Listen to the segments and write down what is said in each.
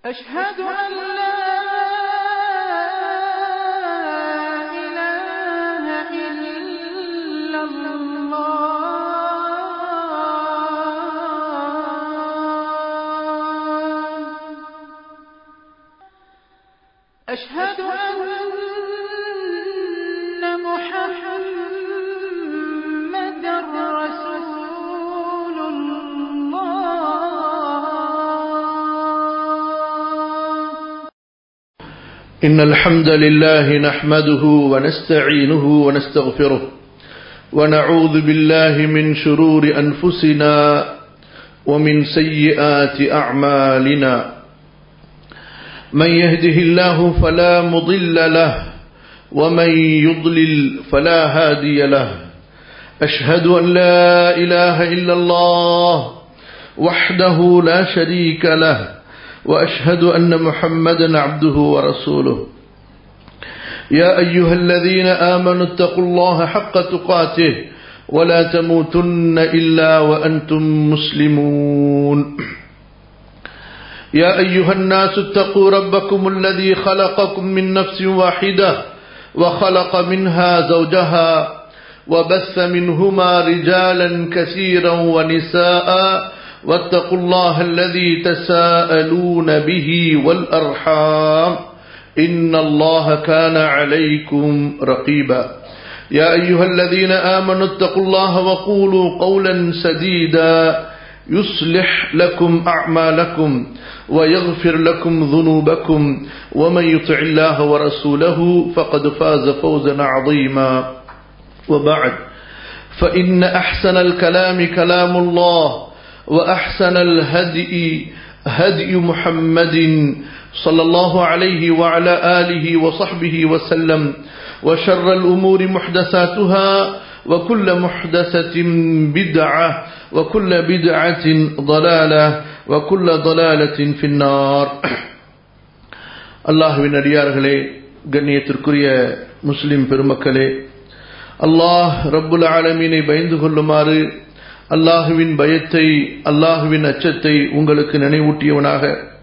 أشهد أن لا إله إلا الله أشهد أن محمدا رسول الله إن الحمد لله نحمده ونستعينه ونستغفره ونعوذ بالله من شرور أنفسنا ومن سيئات أعمالنا من يهده الله فلا مضل له ومن يضلل فلا هادي له أشهد أن لا إله إلا الله وحده لا شريك له وأشهد أن محمدا عبده ورسوله يا أيها الذين آمنوا اتقوا الله حق تقاته ولا تموتن إلا وأنتم مسلمون يا أيها الناس اتقوا ربكم الذي خلقكم من نفس واحدة وخلق منها زوجها وبث منهما رجالا كثيرا ونساء واتقوا الله الذي تساءلون به والأرحام إن الله كان عليكم رقيبا يا أيها الذين آمنوا اتقوا الله وقولوا قولا سديدا يصلح لكم أعمالكم ويغفر لكم ذنوبكم ومن يطع الله ورسوله فقد فاز فوزا عظيما وبعد فإن أحسن الكلام كلام الله وأحسن الهدي هدي محمد صلى الله عليه وعلى آله وصحبه وسلم وشر الأمور محدثاتها وكل محدثة بدعة وكل بدعة ضلالة وكل ضلالة في النار அல்லாஹுவின் அடியார்களே கண்ணியத்திற்குரிய முஸ்லிம் பெருமக்களே அல்லாஹ் ரப்புல் ஆலமீனை பயந்து கொள்ளுமாறு அல்லாஹுவின் பயத்தை அல்லாஹுவின் அச்சத்தை உங்களுக்கு நினைவூட்டியவனாக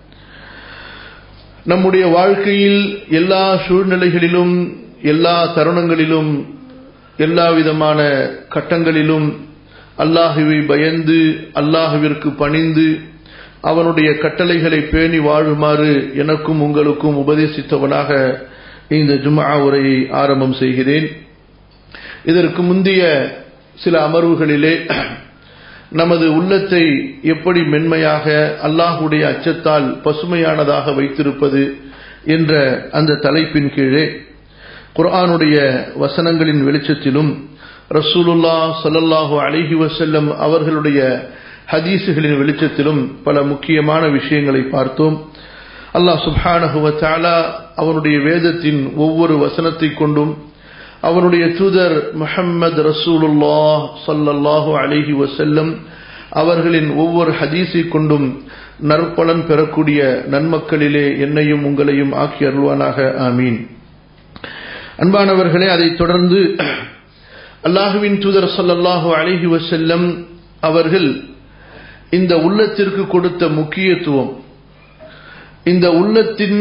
நம்முடைய வாழ்க்கையில் எல்லா சூழ்நிலைகளிலும் எல்லா தருணங்களிலும் எல்லா விதமான கட்டங்களிலும் அல்லாஹுவை பயந்து அல்லாஹுவிற்கு பணிந்து அவனுடைய கட்டளைகளை பேணி வாழுமாறு எனக்கும் உங்களுக்கும் உபதேசித்தவனாக இந்த ஜும்ஆ உரையை ஆரம்பம் செய்கிறேன் இதற்கு முந்தைய சில அமர்வுகளிலே நமது உள்ளத்தை எப்படி மென்மையாக அல்லாஹுடைய அச்சத்தால் பசுமையானதாக வைத்திருப்பது என்ற அந்த தலைப்பின் கீழே குர்ஆனுடைய வசனங்களின் வெளிச்சத்திலும் ரசூலுல்லா சல்லல்லாஹு அலிஹி வசல்லம் அவர்களுடைய ஹதீஸுகளின் வெளிச்சத்திலும் பல முக்கியமான விஷயங்களை பார்த்தோம் அல்லாஹ் சுப்ஹானஹுவ தாலா அவனுடைய வேதத்தின் ஒவ்வொரு வசனத்தை கொண்டும் அவனுடைய தூதர் முஹம்மது ரசூலுல்லா சல்லல்லாஹு அலிஹி வசல்லம் அவர்களின் ஒவ்வொரு ஹதீஸை கொண்டும் நற்பலன் பெறக்கூடிய நன்மக்களிலே என்னையும் உங்களையும் ஆக்கி அருள்வானாக ஆமீன் அன்பானவர்களே அதைத் தொடர்ந்து அல்லாஹுவின் தூதர் சல்லல்லாஹு அலிஹி வசல்லம் அவர்கள் இந்த உள்ளத்திற்கு கொடுத்த முக்கியத்துவம் இந்த உள்ளத்தின்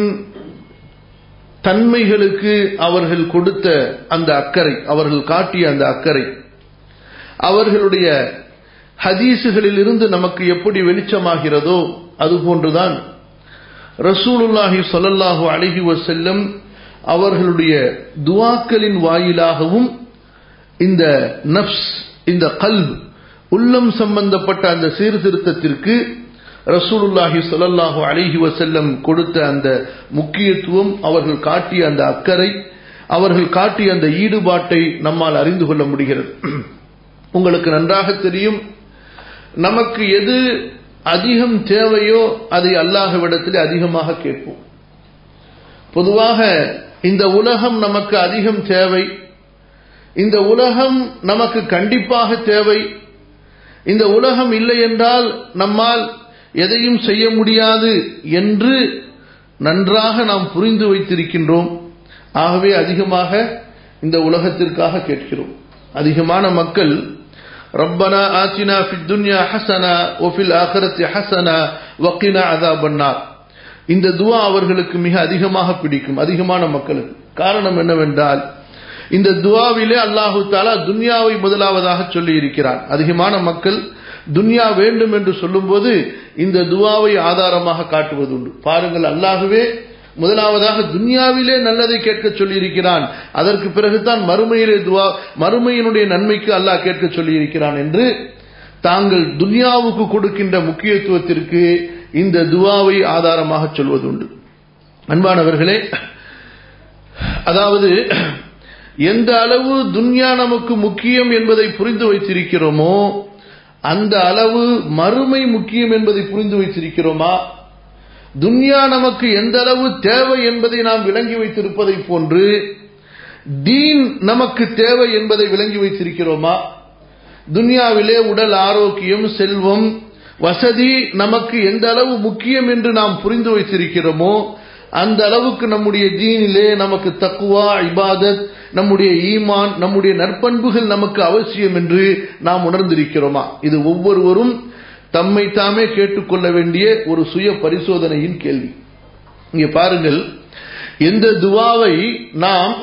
தன்மைகளுக்கு அவர்கள் கொடுத்த அந்த அக்கறை அவர்கள் காட்டிய அந்த அக்கறை அவர்களுடைய ஹதீசுகளில் இருந்து நமக்கு எப்படி வெளிச்சமாகிறதோ அதுபோன்றுதான் ரசூலுல்லாஹி சொல்லல்லாஹு அழகி வசல்லம் அவர்களுடைய துவாக்களின் வாயிலாகவும் இந்த நப்ஸ் இந்த கல்ப் உள்ளம் சம்பந்தப்பட்ட அந்த சீர்திருத்தத்திற்கு ரசூலுல்லாஹி சொல்லல்லாஹு அலிஹி வசல்லம் கொடுத்த அந்த முக்கியத்துவம் அவர்கள் காட்டிய அந்த அக்கறை அவர்கள் காட்டிய அந்த ஈடுபாட்டை நம்மால் அறிந்து கொள்ள முடிகிறது உங்களுக்கு நன்றாக தெரியும் நமக்கு எது அதிகம் தேவையோ அதை அல்லாஹ்விடத்தில் அதிகமாக கேட்போம் பொதுவாக இந்த உலகம் நமக்கு அதிகம் தேவை இந்த உலகம் நமக்கு கண்டிப்பாக தேவை இந்த உலகம் இல்லை என்றால் நம்மால் எதையும் செய்ய முடியாது என்று நன்றாக நாம் புரிந்து வைத்திருக்கின்றோம் ஆகவே அதிகமாக இந்த உலகத்திற்காக கேட்கிறோம் அதிகமான மக்கள் ربنا آتنا في الدنيا حسنة وفي الآخرة حسنة وقنا عذاب النار இந்த துவா அவர்களுக்கு மிக அதிகமாக பிடிக்கும் அதிகமான மக்களுக்கு காரணம் என்னவென்றால் இந்த துவாவிலே அல்லாஹு தாலா துன்யாவை முதலாவதாக சொல்லி இருக்கிறான் அதிகமான மக்கள் துன்யா வேண்டும் என்று சொல்லும்போது இந்த துவாவை ஆதாரமாக காட்டுவதுண்டு பாருங்கள் அல்லாஹுவே முதலாவதாக துன்யாவிலே நல்லதை கேட்க சொல்லி இருக்கிறான் அதற்கு பிறகுதான் மறுமையிலே துவா மறுமையினுடைய நன்மைக்கு அல்லாஹ் கேட்க சொல்லி இருக்கிறான் என்று தாங்கள் துன்யாவுக்கு கொடுக்கின்ற முக்கியத்துவத்திற்கு இந்த துவாவை ஆதாரமாக சொல்வதுண்டு அன்பானவர்களே அதாவது எந்த அளவு துன்யா நமக்கு முக்கியம் என்பதை புரிந்து வைத்திருக்கிறோமோ அந்த அளவு மறுமை முக்கியம் என்பதை புரிந்து வைத்திருக்கிறோமா துன்யா நமக்கு எந்த அளவு தேவை என்பதை நாம் விளங்கி வைத்திருப்பதை போன்று தீன் நமக்கு தேவை என்பதை விளங்கி வைத்திருக்கிறோமா துன்யாவிலே உடல் ஆரோக்கியம் செல்வம் வசதி நமக்கு எந்த அளவு முக்கியம் என்று நாம் புரிந்து வைத்திருக்கிறோமோ அந்த அளவுக்கு நம்முடைய தீனிலே நமக்கு தக்குவா இபாதத் நம்முடைய ஈமான் நம்முடைய நற்பண்புகள் நமக்கு அவசியம் என்று நாம் உணர்ந்திருக்கிறோமா இது ஒவ்வொருவரும் தம்மை தாமே கேட்டுக்கொள்ள வேண்டிய ஒரு சுய பரிசோதனையின் கேள்வி இங்கே பாருங்கள் எந்த துவாவை நாம்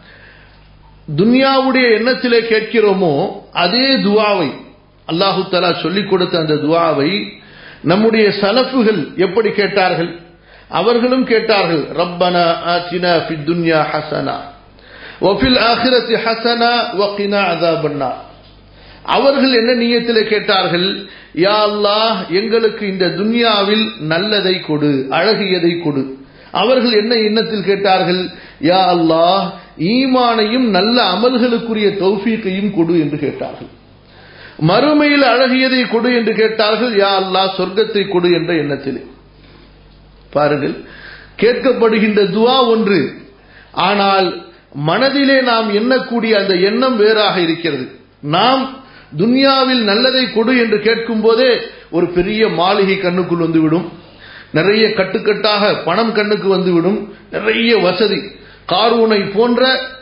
துன்யாவுடைய எண்ணத்திலே கேட்கிறோமோ அதே துவாவை அல்லாஹு தலா சொல்லிக் கொடுத்த அந்த துவாவை நம்முடைய சலப்புகள் எப்படி கேட்டார்கள் அவர்களும் கேட்டார்கள் ரப்பனா ஆத்தினா ஃபித் துன்யா ஹசனா வஃபில் ஆஹிரத்தி ஹசனா வக்கினா அதாபன்னா அவர்கள் என்ன நீயத்திலே கேட்டார்கள் யா அல்லாஹ் எங்களுக்கு இந்த துன்யாவில் நல்லதை கொடு அழகியதை கொடு அவர்கள் என்ன எண்ணத்தில் கேட்டார்கள் யா அல்லாஹ் ஈமானையும் நல்ல அமல்களுக்குரிய தௌஃபீக்கையும் கொடு என்று கேட்டார்கள் மறுமையில் அழகியதை கொடு என்று கேட்டார்கள் யா அல்லாஹ் சொர்க்கத்தை கொடு என்ற எண்ணத்திலே பாருங்கள் கேட்கப்படுகின்ற துவா ஒன்று ஆனால் மனதிலே நாம் எண்ணக்கூடிய அந்த எண்ணம் வேறாக இருக்கிறது நாம் துன்யாவில் நல்லதை கொடு என்று கேட்கும் போதே ஒரு பெரிய மாளிகை கண்ணுக்குள் வந்துவிடும் நிறைய கட்டுக்கட்டாக பணம் கண்ணுக்கு வந்துவிடும் நிறைய வசதி காரூனை போன்ற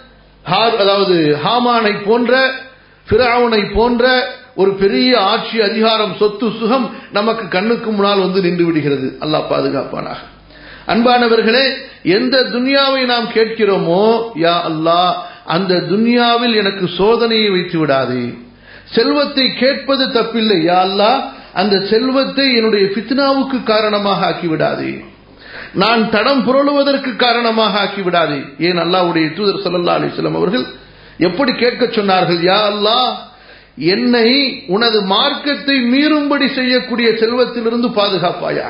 அதாவது ஹாமானை போன்ற பிராவுனை போன்ற ஒரு பெரிய ஆட்சி அதிகாரம் சொத்து சுகம் நமக்கு கண்ணுக்கு முன்னால் வந்து நின்று விடுகிறது அல்லாஹ் பாதுகாப்பானாக அன்பானவர்களே எந்த துன்யாவை நாம் கேட்கிறோமோ யா அல்லாஹ் அந்த துன்யாவில் எனக்கு சோதனையை வைத்து விடாது செல்வத்தை கேட்பது தப்பில்லை யா அல்லாஹ் அந்த செல்வத்தை என்னுடைய ஃபித்னாவுக்கு காரணமாக ஆக்கிவிடாதே நான் தடம் புரளுவதற்கு காரணமாக ஆக்கிவிடாதே ஏன் அல்லாவுடைய தூதர் சல்லா அலிஸ்லாம் அவர்கள் எப்படி கேட்க சொன்னார்கள் யா அல்லாஹ் என்னை உனது மார்க்கத்தை மீறும்படி செய்யக்கூடிய செல்வத்திலிருந்து பாதுகாப்பாயா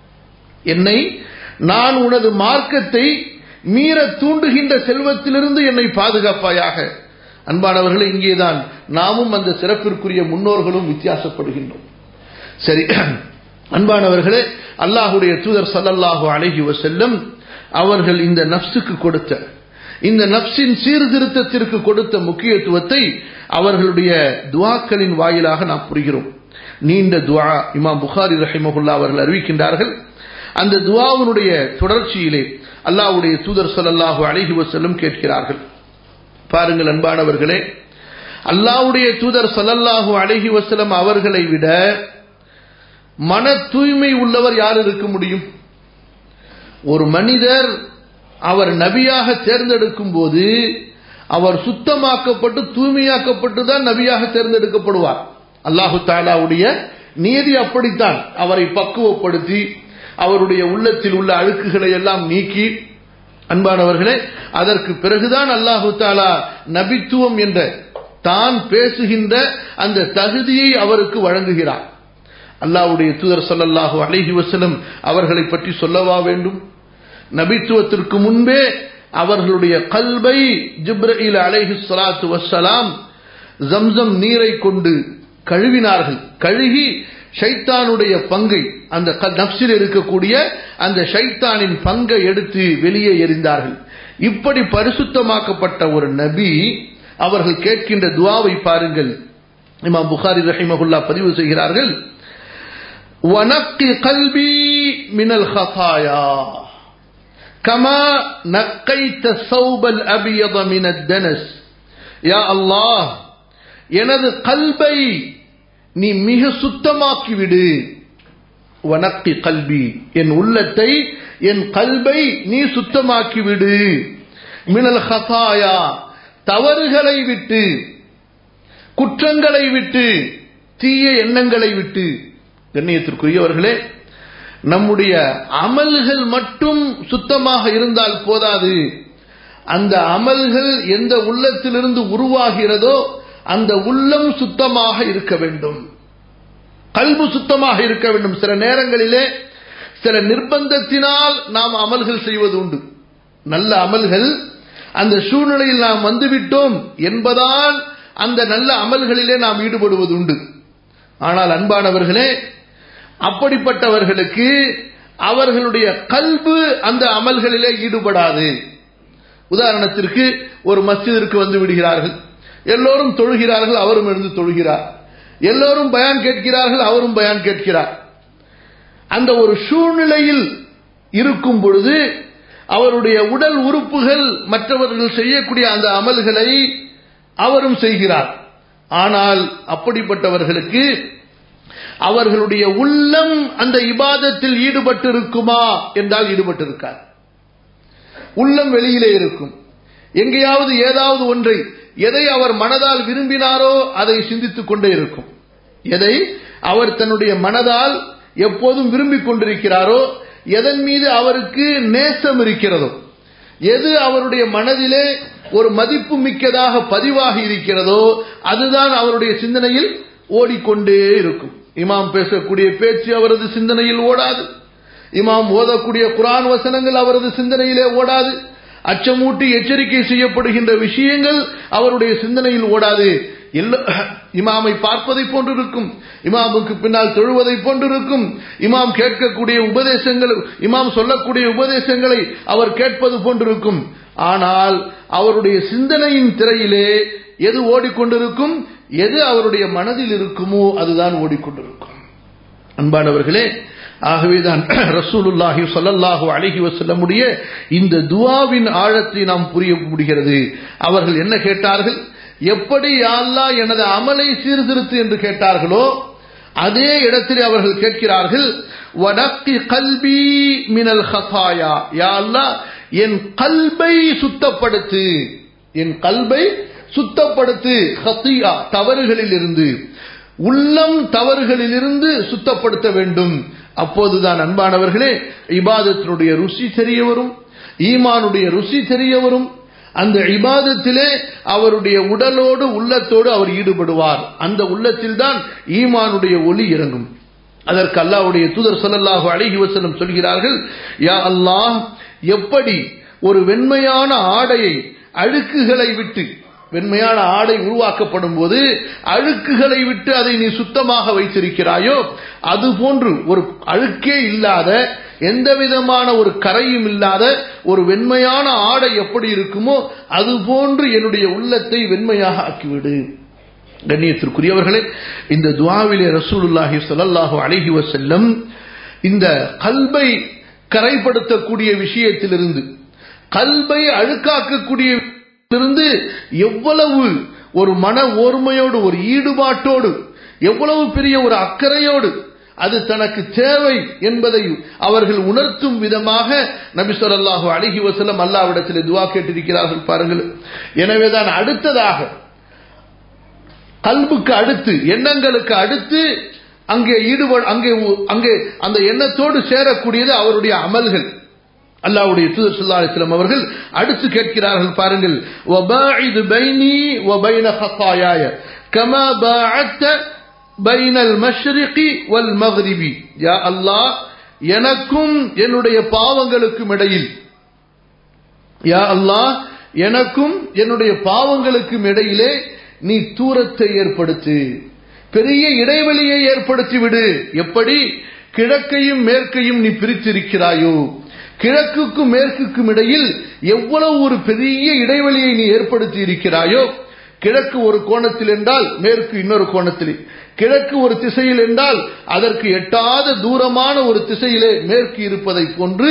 என்னை நான் உனது மார்க்கத்தை மீற தூண்டுகின்ற செல்வத்திலிருந்து என்னை பாதுகாப்பாயாக அன்பானவர்களே இங்கேதான் நாமும் அந்த சிறப்பிற்குரிய முன்னோர்களும் வித்தியாசப்படுகின்றோம் சரி அன்பானவர்களே அல்லாஹுடைய தூதர் சல்லல்லாஹு அழகி வசல்லம் அவர்கள் இந்த நப்சுக்கு கொடுத்த இந்த நப்சின் சீர்திருத்தத்திற்கு கொடுத்த முக்கியத்துவத்தை அவர்களுடைய துவாக்களின் வாயிலாக நாம் புரிகிறோம் நீண்ட துவா இமாம் புகாரி ரஹிமகுல்லா அவர்கள் அறிவிக்கின்றார்கள் அந்த துவாவினுடைய தொடர்ச்சியிலே அல்லாஹ்வுடைய தூதர் ஸல்லல்லாஹு அலைஹி வஸல்லம் கேட்கிறார்கள் பாருங்கள் அன்பானவர்களே அல்லாஹ்வுடைய தூதர் ஸல்லல்லாஹு அலைஹி வஸல்லம் அவர்களை விட மன தூய்மை உள்ளவர் யார் இருக்க முடியும் ஒரு மனிதர் அவர் நபியாக தேர்ந்தெடுக்கும் போது அவர் சுத்தமாக்கப்பட்டு தூய்மையாக்கப்பட்டு தான் நபியாக தேர்ந்தெடுக்கப்படுவார் அல்லாஹு தாலாவுடைய நீதி அப்படித்தான் அவரை பக்குவப்படுத்தி அவருடைய உள்ளத்தில் உள்ள அழுக்குகளை எல்லாம் நீக்கி அன்பானவர்களே அதற்கு பிறகுதான் அல்லாஹு தாலா நபித்துவம் என்ற தான் பேசுகின்ற அந்த தகுதியை அவருக்கு வழங்குகிறார் அல்லாஹ்வுடைய தூதர் சொல்லல்லாஹு அலைஹி வஸல்லம் அவர்களை பற்றி சொல்லவா வேண்டும் நபித்துவத்திற்கு முன்பே அவர்களுடைய கல்வை ஜிப்ரீல் அலைஹி ஸலாத்து வஸ்ஸலாம் ஜம்சம் நீரை கொண்டு கழுவினார்கள் கழுகி ஷைத்தானுடைய பங்கை அந்த நப்சில் இருக்கக்கூடிய அந்த ஷைத்தானின் பங்கை எடுத்து வெளியே எறிந்தார்கள் இப்படி பரிசுத்தமாக்கப்பட்ட ஒரு நபி அவர்கள் கேட்கின்ற துவாவை பாருங்கள் இமாம் புகாரி ரஹிமகுல்லா பதிவு செய்கிறார்கள் وَنَقِّ قَلْبِي مِنَ الْخَطَايَا كَمَا نَقَّيْتَ الثَّوْبَ الْأَبْيَضَ مِنَ الدَّنَسِ யா அல்லாஹ் எனது கல்பை நீ மிக சுத்தமாக்கி விடு வனக்கி கல்வி என் உள்ளத்தை என் கல்வை நீ சுத்தமாக்கி விடு மினல் ஹசாயா தவறுகளை விட்டு குற்றங்களை விட்டு தீய எண்ணங்களை விட்டு கண்ணியத்திற்குரியவர்களே நம்முடைய அமல்கள் மட்டும் சுத்தமாக இருந்தால் போதாது அந்த அமல்கள் எந்த உள்ளத்திலிருந்து உருவாகிறதோ அந்த உள்ளம் சுத்தமாக இருக்க வேண்டும் கல்பு சுத்தமாக இருக்க வேண்டும் சில நேரங்களிலே சில நிர்பந்தத்தினால் நாம் அமல்கள் செய்வது உண்டு நல்ல அமல்கள் அந்த சூழ்நிலையில் நாம் வந்துவிட்டோம் என்பதால் அந்த நல்ல அமல்களிலே நாம் ஈடுபடுவது உண்டு ஆனால் அன்பானவர்களே அப்படிப்பட்டவர்களுக்கு அவர்களுடைய கல்பு அந்த அமல்களிலே ஈடுபடாது உதாரணத்திற்கு ஒரு மஸ்ஜிதிற்கு வந்து விடுகிறார்கள் எல்லோரும் தொழுகிறார்கள் அவரும் எழுந்து தொழுகிறார் எல்லோரும் பயான் கேட்கிறார்கள் அவரும் பயான் கேட்கிறார் அந்த ஒரு சூழ்நிலையில் இருக்கும் பொழுது அவருடைய உடல் உறுப்புகள் மற்றவர்கள் செய்யக்கூடிய அந்த அமல்களை அவரும் செய்கிறார் ஆனால் அப்படிப்பட்டவர்களுக்கு அவர்களுடைய உள்ளம் அந்த இபாதத்தில் ஈடுபட்டிருக்குமா என்றால் ஈடுபட்டிருக்கார் உள்ளம் வெளியிலே இருக்கும் எங்கேயாவது ஏதாவது ஒன்றை எதை அவர் மனதால் விரும்பினாரோ அதை சிந்தித்துக் கொண்டே இருக்கும் எதை அவர் தன்னுடைய மனதால் எப்போதும் விரும்பிக் கொண்டிருக்கிறாரோ எதன் மீது அவருக்கு நேசம் இருக்கிறதோ எது அவருடைய மனதிலே ஒரு மதிப்பு மிக்கதாக பதிவாகி இருக்கிறதோ அதுதான் அவருடைய சிந்தனையில் ஓடிக்கொண்டே இருக்கும் இமாம் பேசக்கூடிய பேச்சு அவரது சிந்தனையில் ஓடாது இமாம் ஓதக்கூடிய குரான் வசனங்கள் அவரது சிந்தனையிலே ஓடாது அச்சமூட்டி எச்சரிக்கை செய்யப்படுகின்ற விஷயங்கள் அவருடைய சிந்தனையில் ஓடாது இமாமை பார்ப்பதை போன்றிருக்கும் இமாமுக்கு பின்னால் தொழுவதை போன்றிருக்கும் இமாம் கேட்கக்கூடிய உபதேசங்கள் இமாம் சொல்லக்கூடிய உபதேசங்களை அவர் கேட்பது போன்றிருக்கும் ஆனால் அவருடைய சிந்தனையின் திரையிலே எது ஓடிக்கொண்டிருக்கும் எது அவருடைய மனதில் இருக்குமோ அதுதான் ஓடிக்கொண்டிருக்கும் அன்பானவர்களே ஆகவேதான் ரசூலுல்லாஹி சொல்லல்லாஹு அழகி வசல்லமுடைய இந்த துவாவின் ஆழத்தை நாம் புரிய முடிகிறது அவர்கள் என்ன கேட்டார்கள் எப்படி யாழ்லா எனது அமலை சீர்திருத்து என்று கேட்டார்களோ அதே இடத்தில் அவர்கள் கேட்கிறார்கள் வடக்கி கல்வி மினல் ஹசாயா யாழ்லா என் கல்பை சுத்தப்படுத்து என் கல்பை சுத்தப்படுத்து ஹத்தியா தவறுகளில் இருந்து உள்ளம் தவறுகளிலிருந்து சுத்தப்படுத்த வேண்டும் அப்போதுதான் அன்பானவர்களே இபாதத்தினுடைய ருசி தெரிய வரும் ஈமானுடைய ருசி தெரிய வரும் அந்த இபாதத்திலே அவருடைய உடலோடு உள்ளத்தோடு அவர் ஈடுபடுவார் அந்த உள்ளத்தில் தான் ஈமானுடைய ஒளி இறங்கும் அதற்கு அல்லாஹ்வுடைய தூதர் ஸல்லல்லாஹு அலைஹி வஸல்லம் சொல்கிறார்கள் யா அல்லாஹ் எப்படி ஒரு வெண்மையான ஆடையை அழுக்குகளை விட்டு வெண்மையான ஆடை உருவாக்கப்படும் போது அழுக்குகளை விட்டு அதை நீ சுத்தமாக வைத்திருக்கிறாயோ அது போன்று ஒரு அழுக்கே இல்லாத எந்த விதமான ஒரு கரையும் இல்லாத ஒரு வெண்மையான ஆடை எப்படி இருக்குமோ அது போன்று என்னுடைய உள்ளத்தை வெண்மையாக ஆக்கிவிடு கண்ணியத்திற்குரியவர்களே இந்த துவாவிலே ரசூலுல்லாஹி ஸல்லல்லாஹு அலைஹி வஸல்லம் இந்த கல்பை கரைப்படுத்தக்கூடிய விஷயத்திலிருந்து கல்பை அழுக்காக்கக்கூடிய இருந்து எவ்வளவு ஒரு மன ஓர்மையோடு ஒரு ஈடுபாட்டோடு எவ்வளவு பெரிய ஒரு அக்கறையோடு அது தனக்கு தேவை என்பதை அவர்கள் உணர்த்தும் விதமாக நபி சொல்லாஹு அழகி வசலம் அல்லாவிடத்தில் துவா கேட்டிருக்கிறார்கள் பாருங்கள் எனவேதான் அடுத்ததாக கல்புக்கு அடுத்து எண்ணங்களுக்கு அடுத்து அங்கே ஈடுபட அங்கே அங்கே அந்த எண்ணத்தோடு சேரக்கூடியது அவருடைய அமல்கள் அல்லாவுடைய தூதர் ஸல்லல்லாஹு அலைஹி வஸல்லம் அவர்கள் அடுத்து கேட்கிறார்கள் பாருங்கள் வபாஇது பைனி வபைன ஹத்தாயாய கமா பாஅத்த பைனல் மஷ்ரிகி வல் மக்ரிபி யா அல்லாஹ் எனக்கும் என்னுடைய பாவங்களுக்கும் இடையில் யா அல்லாஹ் எனக்கும் என்னுடைய பாவங்களுக்கும் இடையிலே நீ தூரத்தை ஏற்படுத்து பெரிய இடைவெளியை ஏற்படுத்தி விடு எப்படி கிழக்கையும் மேற்கையும் நீ பிரித்திருக்கிறாயோ கிழக்குக்கும் மேற்குக்கும் இடையில் எவ்வளவு ஒரு பெரிய இடைவெளியை நீ ஏற்படுத்தி இருக்கிறாயோ கிழக்கு ஒரு கோணத்தில் என்றால் மேற்கு இன்னொரு கோணத்தில் கிழக்கு ஒரு திசையில் என்றால் அதற்கு எட்டாத தூரமான ஒரு திசையிலே மேற்கு இருப்பதை போன்று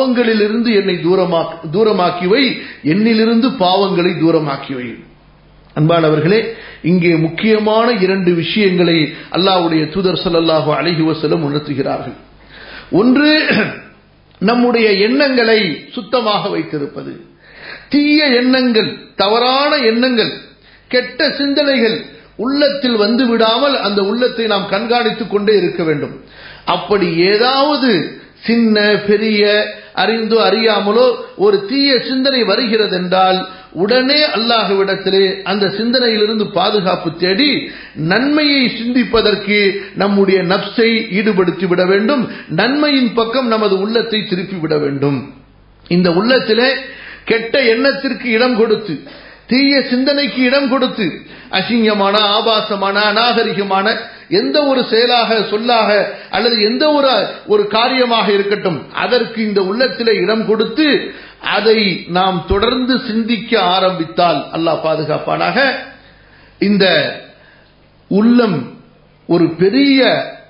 பாவங்களிலிருந்து என்னை தூரமாக்கி தூரமாக்கி வை என்னிலிருந்து பாவங்களை தூரமாக்கி வை அன்பானவர்களே இங்கே முக்கியமான இரண்டு விஷயங்களை அல்லாஹ்வுடைய தூதர் ஸல்லல்லாஹு அலைஹி வஸல்லம் உணர்த்துகிறார்கள் ஒன்று நம்முடைய எண்ணங்களை சுத்தமாக வைத்திருப்பது தீய எண்ணங்கள் தவறான எண்ணங்கள் கெட்ட சிந்தனைகள் உள்ளத்தில் வந்து விடாமல் அந்த உள்ளத்தை நாம் கண்காணித்துக் கொண்டே இருக்க வேண்டும் அப்படி ஏதாவது சின்ன பெரிய அறிந்தோ அறியாமலோ ஒரு தீய சிந்தனை வருகிறது என்றால் உடனே அல்லாஹுவிடத்திலே அந்த சிந்தனையிலிருந்து பாதுகாப்பு தேடி நன்மையை சிந்திப்பதற்கு நம்முடைய நப்சை ஈடுபடுத்தி விட வேண்டும் நன்மையின் பக்கம் நமது உள்ளத்தை திருப்பி விட வேண்டும் இந்த உள்ளத்திலே கெட்ட எண்ணத்திற்கு இடம் கொடுத்து தீய சிந்தனைக்கு இடம் கொடுத்து அசிங்கமான ஆபாசமான அநாகரிகமான எந்த ஒரு செயலாக சொல்லாக அல்லது எந்த ஒரு ஒரு காரியமாக இருக்கட்டும் அதற்கு இந்த உள்ளத்திலே இடம் கொடுத்து அதை நாம் தொடர்ந்து சிந்திக்க ஆரம்பித்தால் அல்லாஹ் பாதுகாப்பானாக இந்த உள்ளம் ஒரு பெரிய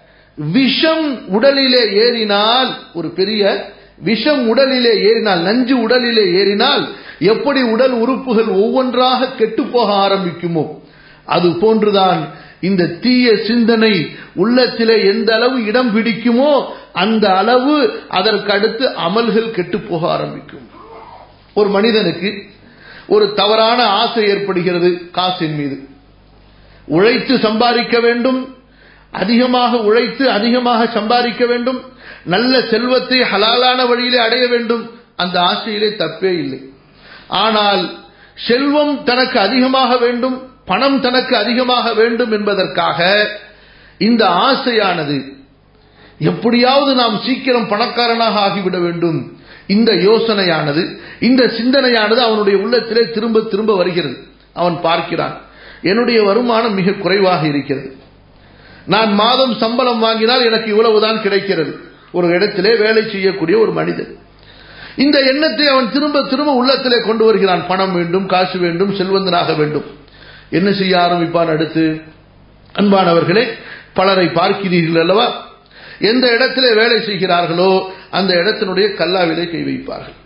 விஷம் உடலிலே ஏறினால் ஒரு பெரிய விஷம் உடலிலே ஏறினால் நஞ்சு உடலிலே ஏறினால் எப்படி உடல் உறுப்புகள் ஒவ்வொன்றாக கெட்டு போக ஆரம்பிக்குமோ அது போன்றுதான் இந்த தீய சிந்தனை உள்ளத்திலே எந்த அளவு இடம் பிடிக்குமோ அந்த அளவு அதற்கு அடுத்து அமல்கள் கெட்டு போக ஆரம்பிக்கும் ஒரு மனிதனுக்கு ஒரு தவறான ஆசை ஏற்படுகிறது காசின் மீது உழைத்து சம்பாதிக்க வேண்டும் அதிகமாக உழைத்து அதிகமாக சம்பாதிக்க வேண்டும் நல்ல செல்வத்தை ஹலாலான வழியிலே அடைய வேண்டும் அந்த ஆசையிலே தப்பே இல்லை ஆனால் செல்வம் தனக்கு அதிகமாக வேண்டும் பணம் தனக்கு அதிகமாக வேண்டும் என்பதற்காக இந்த ஆசையானது எப்படியாவது நாம் சீக்கிரம் பணக்காரனாக ஆகிவிட வேண்டும் இந்த யோசனையானது இந்த சிந்தனையானது அவனுடைய உள்ளத்திலே திரும்ப திரும்ப வருகிறது அவன் பார்க்கிறான் என்னுடைய வருமானம் மிக குறைவாக இருக்கிறது நான் மாதம் சம்பளம் வாங்கினால் எனக்கு இவ்வளவுதான் கிடைக்கிறது ஒரு இடத்திலே வேலை செய்யக்கூடிய ஒரு மனிதன் இந்த எண்ணத்தை அவன் திரும்ப திரும்ப உள்ளத்திலே கொண்டு வருகிறான் பணம் வேண்டும் காசு வேண்டும் செல்வந்தனாக வேண்டும் என்ன செய்ய ஆரம்பிப்பான் அடுத்து அன்பானவர்களே பலரை பார்க்கிறீர்கள் அல்லவா எந்த இடத்திலே வேலை செய்கிறார்களோ அந்த இடத்தினுடைய கல்லாவிலே கை வைப்பார்கள்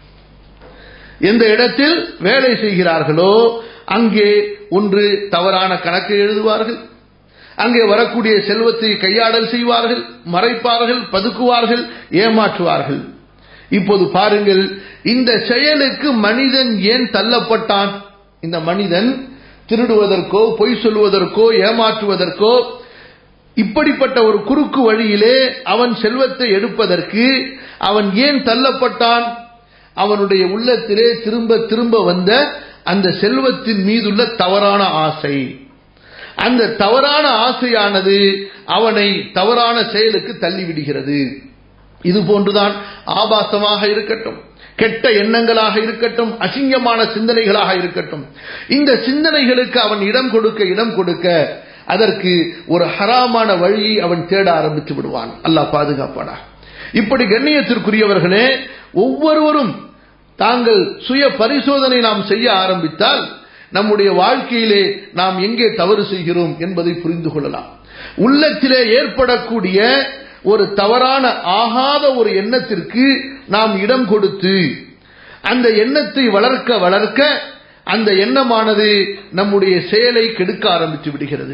எந்த இடத்தில் வேலை செய்கிறார்களோ அங்கே ஒன்று தவறான கணக்கை எழுதுவார்கள் அங்கே வரக்கூடிய செல்வத்தை கையாடல் செய்வார்கள் மறைப்பார்கள் பதுக்குவார்கள் ஏமாற்றுவார்கள் இப்போது பாருங்கள் இந்த செயலுக்கு மனிதன் ஏன் தள்ளப்பட்டான் இந்த மனிதன் திருடுவதற்கோ பொய் சொல்வதற்கோ ஏமாற்றுவதற்கோ இப்படிப்பட்ட ஒரு குறுக்கு வழியிலே அவன் செல்வத்தை எடுப்பதற்கு அவன் ஏன் தள்ளப்பட்டான் அவனுடைய உள்ளத்திலே திரும்ப திரும்ப வந்த அந்த செல்வத்தின் மீதுள்ள தவறான ஆசை அந்த தவறான ஆசையானது அவனை தவறான செயலுக்கு தள்ளிவிடுகிறது இது போன்றுதான் ஆபாசமாக இருக்கட்டும் கெட்ட எண்ணங்களாக இருக்கட்டும் அசிங்கமான சிந்தனைகளாக இருக்கட்டும் இந்த சிந்தனைகளுக்கு அவன் இடம் கொடுக்க இடம் கொடுக்க அதற்கு ஒரு ஹராமான வழியை அவன் தேட ஆரம்பித்து விடுவான் அல்லாஹ் பாதுகாப்பானா இப்படி கண்ணியத்திற்குரியவர்களே ஒவ்வொருவரும் தாங்கள் சுய பரிசோதனை நாம் செய்ய ஆரம்பித்தால் நம்முடைய வாழ்க்கையிலே நாம் எங்கே தவறு செய்கிறோம் என்பதை புரிந்து கொள்ளலாம் உள்ளத்திலே ஏற்படக்கூடிய ஒரு தவறான ஆகாத ஒரு எண்ணத்திற்கு நாம் இடம் கொடுத்து அந்த எண்ணத்தை வளர்க்க வளர்க்க அந்த எண்ணமானது நம்முடைய செயலை கெடுக்க ஆரம்பித்து விடுகிறது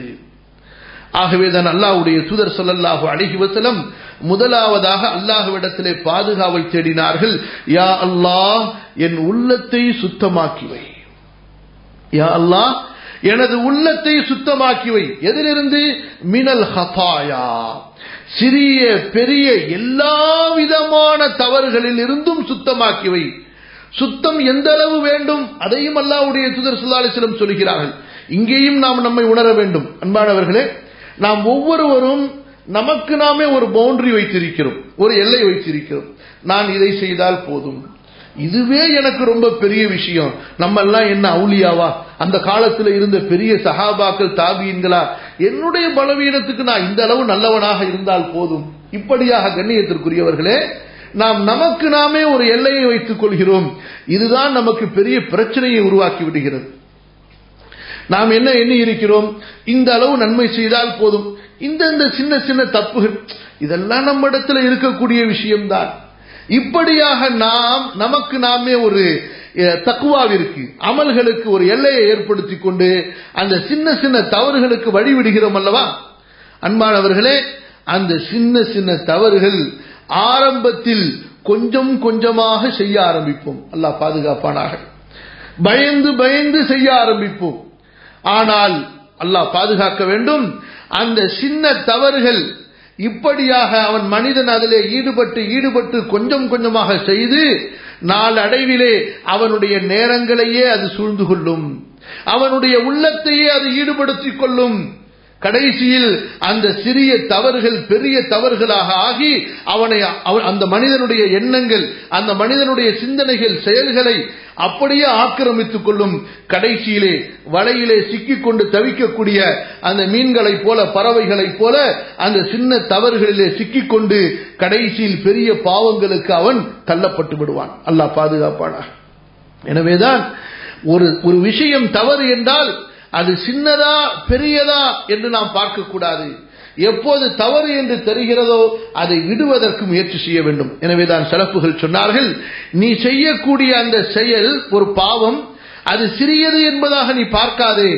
ஆகவே தான் அல்லாஹ்வுடைய தூதர் ஸல்லல்லாஹு அலைஹி வஸல்லம் முதலாவதாக அல்லாஹ்விடத்திலே பாதுகாவலை தேடினார்கள் யா அல்லாஹ் என் உள்ளத்தை சுத்தமாக்கி வை யா அல்லாஹ் எனது உள்ளத்தை சுத்தமாக்கி வை எதிலிருந்து மினல் ஹதாயா சிறிய பெரிய எல்லா விதமான தவறுகளில் இருந்தும் சுத்தமாக்கி வை சுத்தம் எந்த அளவு வேண்டும் அதையும் அல்லாஹ்வுடைய தூதர் ஸல்லல்லாஹு அலைஹி வஸல்லம் சொல்கிறார்கள் இங்கேயும் நாம் நம்மை உணர வேண்டும் அன்பானவர்களே நாம் ஒவ்வொருவரும் நமக்கு நாமே ஒரு பவுண்டரி வைத்திருக்கிறோம் ஒரு எல்லை வைத்திருக்கிறோம் நான் இதை செய்தால் போதும் இதுவே எனக்கு ரொம்ப பெரிய விஷயம் நம்ம எல்லாம் என்ன அவுளியாவா அந்த காலத்துல இருந்த பெரிய சஹாபாக்கள் தாபியன்களா என்னுடைய பலவீனத்துக்கு நான் இந்த அளவு நல்லவனாக இருந்தால் போதும் இப்படியாக கண்ணியத்திற்குரியவர்களே நாம் நமக்கு நாமே ஒரு எல்லையை வைத்துக் கொள்கிறோம் இதுதான் நமக்கு பெரிய பிரச்சனையை உருவாக்கி விடுகிறது நாம் என்ன எண்ணி இருக்கிறோம் இந்த அளவு நன்மை செய்தால் போதும் இந்த இந்த சின்ன சின்ன தப்புகள் இதெல்லாம் நம்ம இடத்துல இருக்கக்கூடிய விஷயம்தான் இப்படியாக நாம் நமக்கு நாமே ஒரு அஹ், தக்குவாவிற்கு அமல்களுக்கு ஒரு எல்லையை ஏற்படுத்தி கொண்டு அந்த சின்ன சின்ன தவறுகளுக்கு வழிவிடுகிறோம் அல்லவா அன்பானவர்களே அந்த சின்ன சின்ன தவறுகள் ஆரம்பத்தில் கொஞ்சம் கொஞ்சமாக செய்ய ஆரம்பிப்போம் அல்லாஹ் பாதுகாப்பானாக பயந்து பயந்து செய்ய ஆரம்பிப்போம் ஆனால் அல்லாஹ் பாதுகாக்க வேண்டும் அந்த சின்ன தவறுகள் இப்படியாக அவன் மனிதன் அதிலே ஈடுபட்டு ஈடுபட்டு கொஞ்சம் கொஞ்சமாக செய்து நாளடைவிலே அவனுடைய நேரங்களையே அது சூழ்ந்து கொள்ளும் அவனுடைய உள்ளத்தையே அது ஈடுபடுத்திக் கொள்ளும் கடைசியில் அந்த சிறிய தவறுகள் பெரிய தவறுகளாக ஆகி அவனை அவ- அந்த மனிதனுடைய எண்ணங்கள் அந்த மனிதனுடைய சிந்தனைகள் செயல்களை அப்படியே ஆக்கிரமித்துக் கொள்ளும் கடைசியிலே வலையிலே சிக்கிக்கொண்டு தவிக்கக்கூடிய அந்த மீன்களைப் போல பறவைகளைப் போல அந்த சின்ன தவறுகளிலே சிக்கிக்கொண்டு கடைசியில் பெரிய பாவங்களுக்கு அவன் தள்ளப்பட்டு விடுவான் அல்லாஹ் பாதுகாப்பானா எனவேதான் ஒரு ஒரு விஷயம் தவறு என்றால் அது சின்னதா பெரியதா என்று நாம் பார்க்கக்கூடாது எப்போது தவறு என்று தெரிகிறதோ அதை விடுவதற்கு முயற்சி செய்ய வேண்டும் எனவேதான் சிறப்புகள் சொன்னார்கள் நீ செய்யக்கூடிய அந்த செயல் ஒரு பாவம் அது சிறியது என்பதாக நீ பார்க்காதே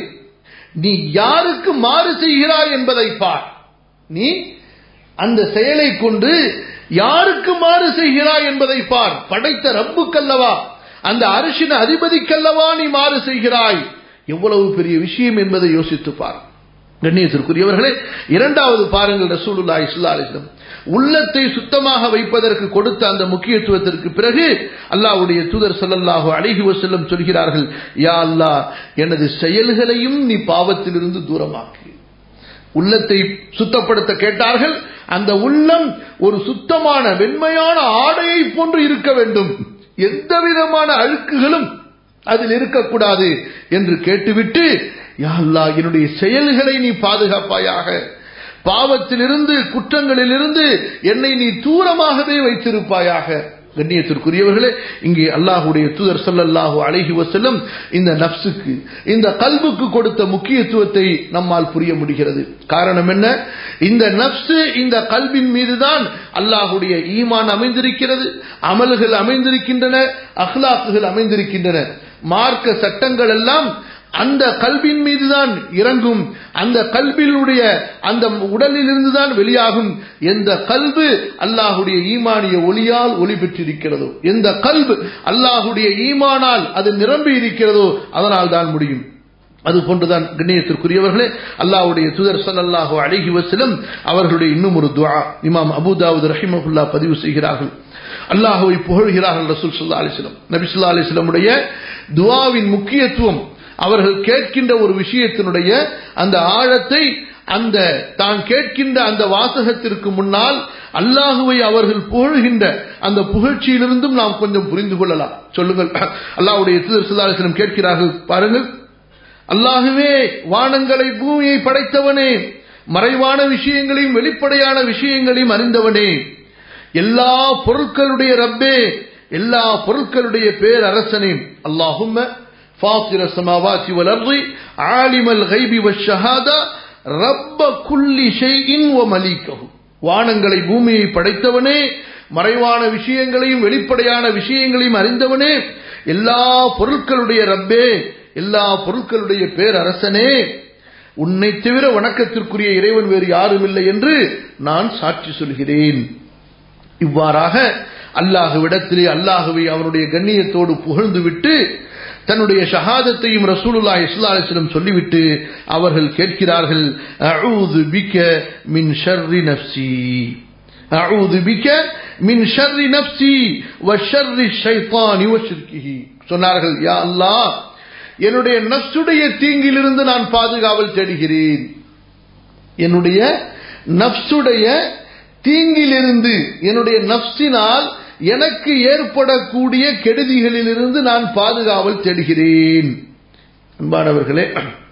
நீ யாருக்கு மாறு செய்கிறாய் என்பதை பார் நீ அந்த செயலை கொண்டு யாருக்கு மாறு செய்கிறாய் என்பதை பார் படைத்த ரப்புக்கல்லவா அந்த அரிசின அதிபதிக்கல்லவா நீ மாறு செய்கிறாய் எவ்வளவு பெரிய விஷயம் என்பதை யோசித்து பார் கண்ணியத்திற்குரியவர்களே இரண்டாவது பாருங்கள் ரசூலுல்லாஹி ஸல்லல்லாஹு அலைஹி வஸல்லம் உள்ளத்தை சுத்தமாக வைப்பதற்கு கொடுத்த அந்த முக்கியத்துவத்திற்கு பிறகு அல்லாஹ்வுடைய தூதர் ஸல்லல்லாஹு அலைஹி வஸல்லம் சொல்கிறார்கள் யா அல்லாஹ் எனது செயல்களையும் நீ பாவத்திலிருந்து தூரமாக்கு உள்ளத்தை சுத்தப்படுத்த கேட்டார்கள் அந்த உள்ளம் ஒரு சுத்தமான வெண்மையான ஆடையை போன்று இருக்க வேண்டும் எந்த விதமான அழுக்குகளும் அதில் இருக்கக்கூடாது என்று கேட்டுவிட்டு யா அல்லாஹ் என்னுடைய செயல்களை நீ பாதுகாப்பாயாக பாவத்திலிருந்து குற்றங்களிலிருந்து என்னை நீ தூரமாகவே வைத்திருப்பாயாக கண்ணியத்திற்குரியவர்களே இங்கே அல்லாஹுடைய தூதர் ஸல்லல்லாஹு அலைஹி வஸல்லம் இந்த நப்சுக்கு இந்த கல்புக்கு கொடுத்த முக்கியத்துவத்தை நம்மால் புரிய முடிகிறது காரணம் என்ன இந்த நப்சு இந்த கல்வின் மீதுதான் அல்லாஹுடைய ஈமான் அமைந்திருக்கிறது அமல்கள் அமைந்திருக்கின்றன அஹ்லாக்குகள் அமைந்திருக்கின்றன மார்க்க சட்டங்கள் எல்லாம் அந்த கல்வின் மீதுதான் இறங்கும் அந்த கல்வியினுடைய அந்த உடலிலிருந்து தான் வெளியாகும் எந்த கல்வு அல்லாஹுடைய ஈமானிய ஒளியால் ஒளி பெற்றிருக்கிறதோ எந்த கல்வு அல்லாஹுடைய ஈமானால் அது நிரம்பி இருக்கிறதோ அதனால் தான் முடியும் அது போன்றுதான் கண்ணியத்திற்குரியவர்களே அல்லாஹ்வுடைய தூதர் ஸல்லல்லாஹு அலைஹி வஸல்லம் அவர்களுடைய இன்னும் ஒரு துஆ இமாம் அபூதாவுத் ரஹிமஹுல்லா பதிவு செய்கிறார்கள் அல்லாஹ்வை புகழ்கிறார்கள் ரசூல் ஸல்லல்லாஹு அலைஹி வஸல்லம் நபி ஸல்லல்லாஹு அலைஹி வஸல்லமுடைய துஆவின் முக்கியத்துவம் அவர்கள் கேட்கின்ற ஒரு விஷயத்தினுடைய அந்த ஆழத்தை அந்த தான் கேட்கின்ற அந்த வாசகத்திற்கு முன்னால் அல்லாஹுவை அவர்கள் புகழ்கின்ற அந்த புகழ்ச்சியிலிருந்தும் நாம் கொஞ்சம் புரிந்து கொள்ளலாம் சொல்லுங்கள் அல்லாஹ்வுடைய தூதர் ஸல்லல்லாஹு அலைஹி வஸல்லம் கேட்கிறார்கள் பாருங்கள் அல்லாஹுவே வானங்களை பூமியை படைத்தவனே மறைவான விஷயங்களையும் வெளிப்படையான விஷயங்களையும் அறிந்தவனே எல்லா பொருட்களுடைய ரப்பே எல்லா பொருட்களுடைய பேர் அரசனே அல்லாஹும்ம فاطر السماوات والأرض عالم الغيب والشهادة رب كل شيء ومليكه வானங்களை பூமியை படைத்தவனே மறைவான விஷயங்களையும் வெளிப்படையான விஷயங்களையும் அறிந்தவனே எல்லா பொருட்களுடைய ரப்பே எல்லா பொருட்களுடைய பேரரசனே உன்னை தவிர வணக்கத்திற்குரிய இறைவன் வேறு யாரும் இல்லை என்று நான் சாட்சி சொல்கிறேன் இவ்வாறாக அல்லாஹுவிடத்திலே அல்லாஹுவை அவனுடைய கண்ணியத்தோடு புகழ்ந்துவிட்டு தன்னுடைய ஷஹாதத்தையும் ரசூலுல்லா இஸ்லாலிஸ்லம் சொல்லிவிட்டு அவர்கள் கேட்கிறார்கள் அஊது பிக மின் ஷர்ரி நப்சி அஊது பிக மின் ஷர்ரி நப்சி வ ஷர்ரி ஷைத்தானி வ ஷிர்கிஹி சொன்னார்கள் யா அல்லாஹ் என்னுடைய நப்சுடைய தீங்கிலிருந்து நான் பாதுகாவல் தேடுகிறேன் என்னுடைய நப்சுடைய தீங்கிலிருந்து என்னுடைய நப்சினால் எனக்கு ஏற்படக்கூடிய கெடுதிகளிலிருந்து நான் பாதுகாவல் தேடுகிறேன் அன்பானவர்களே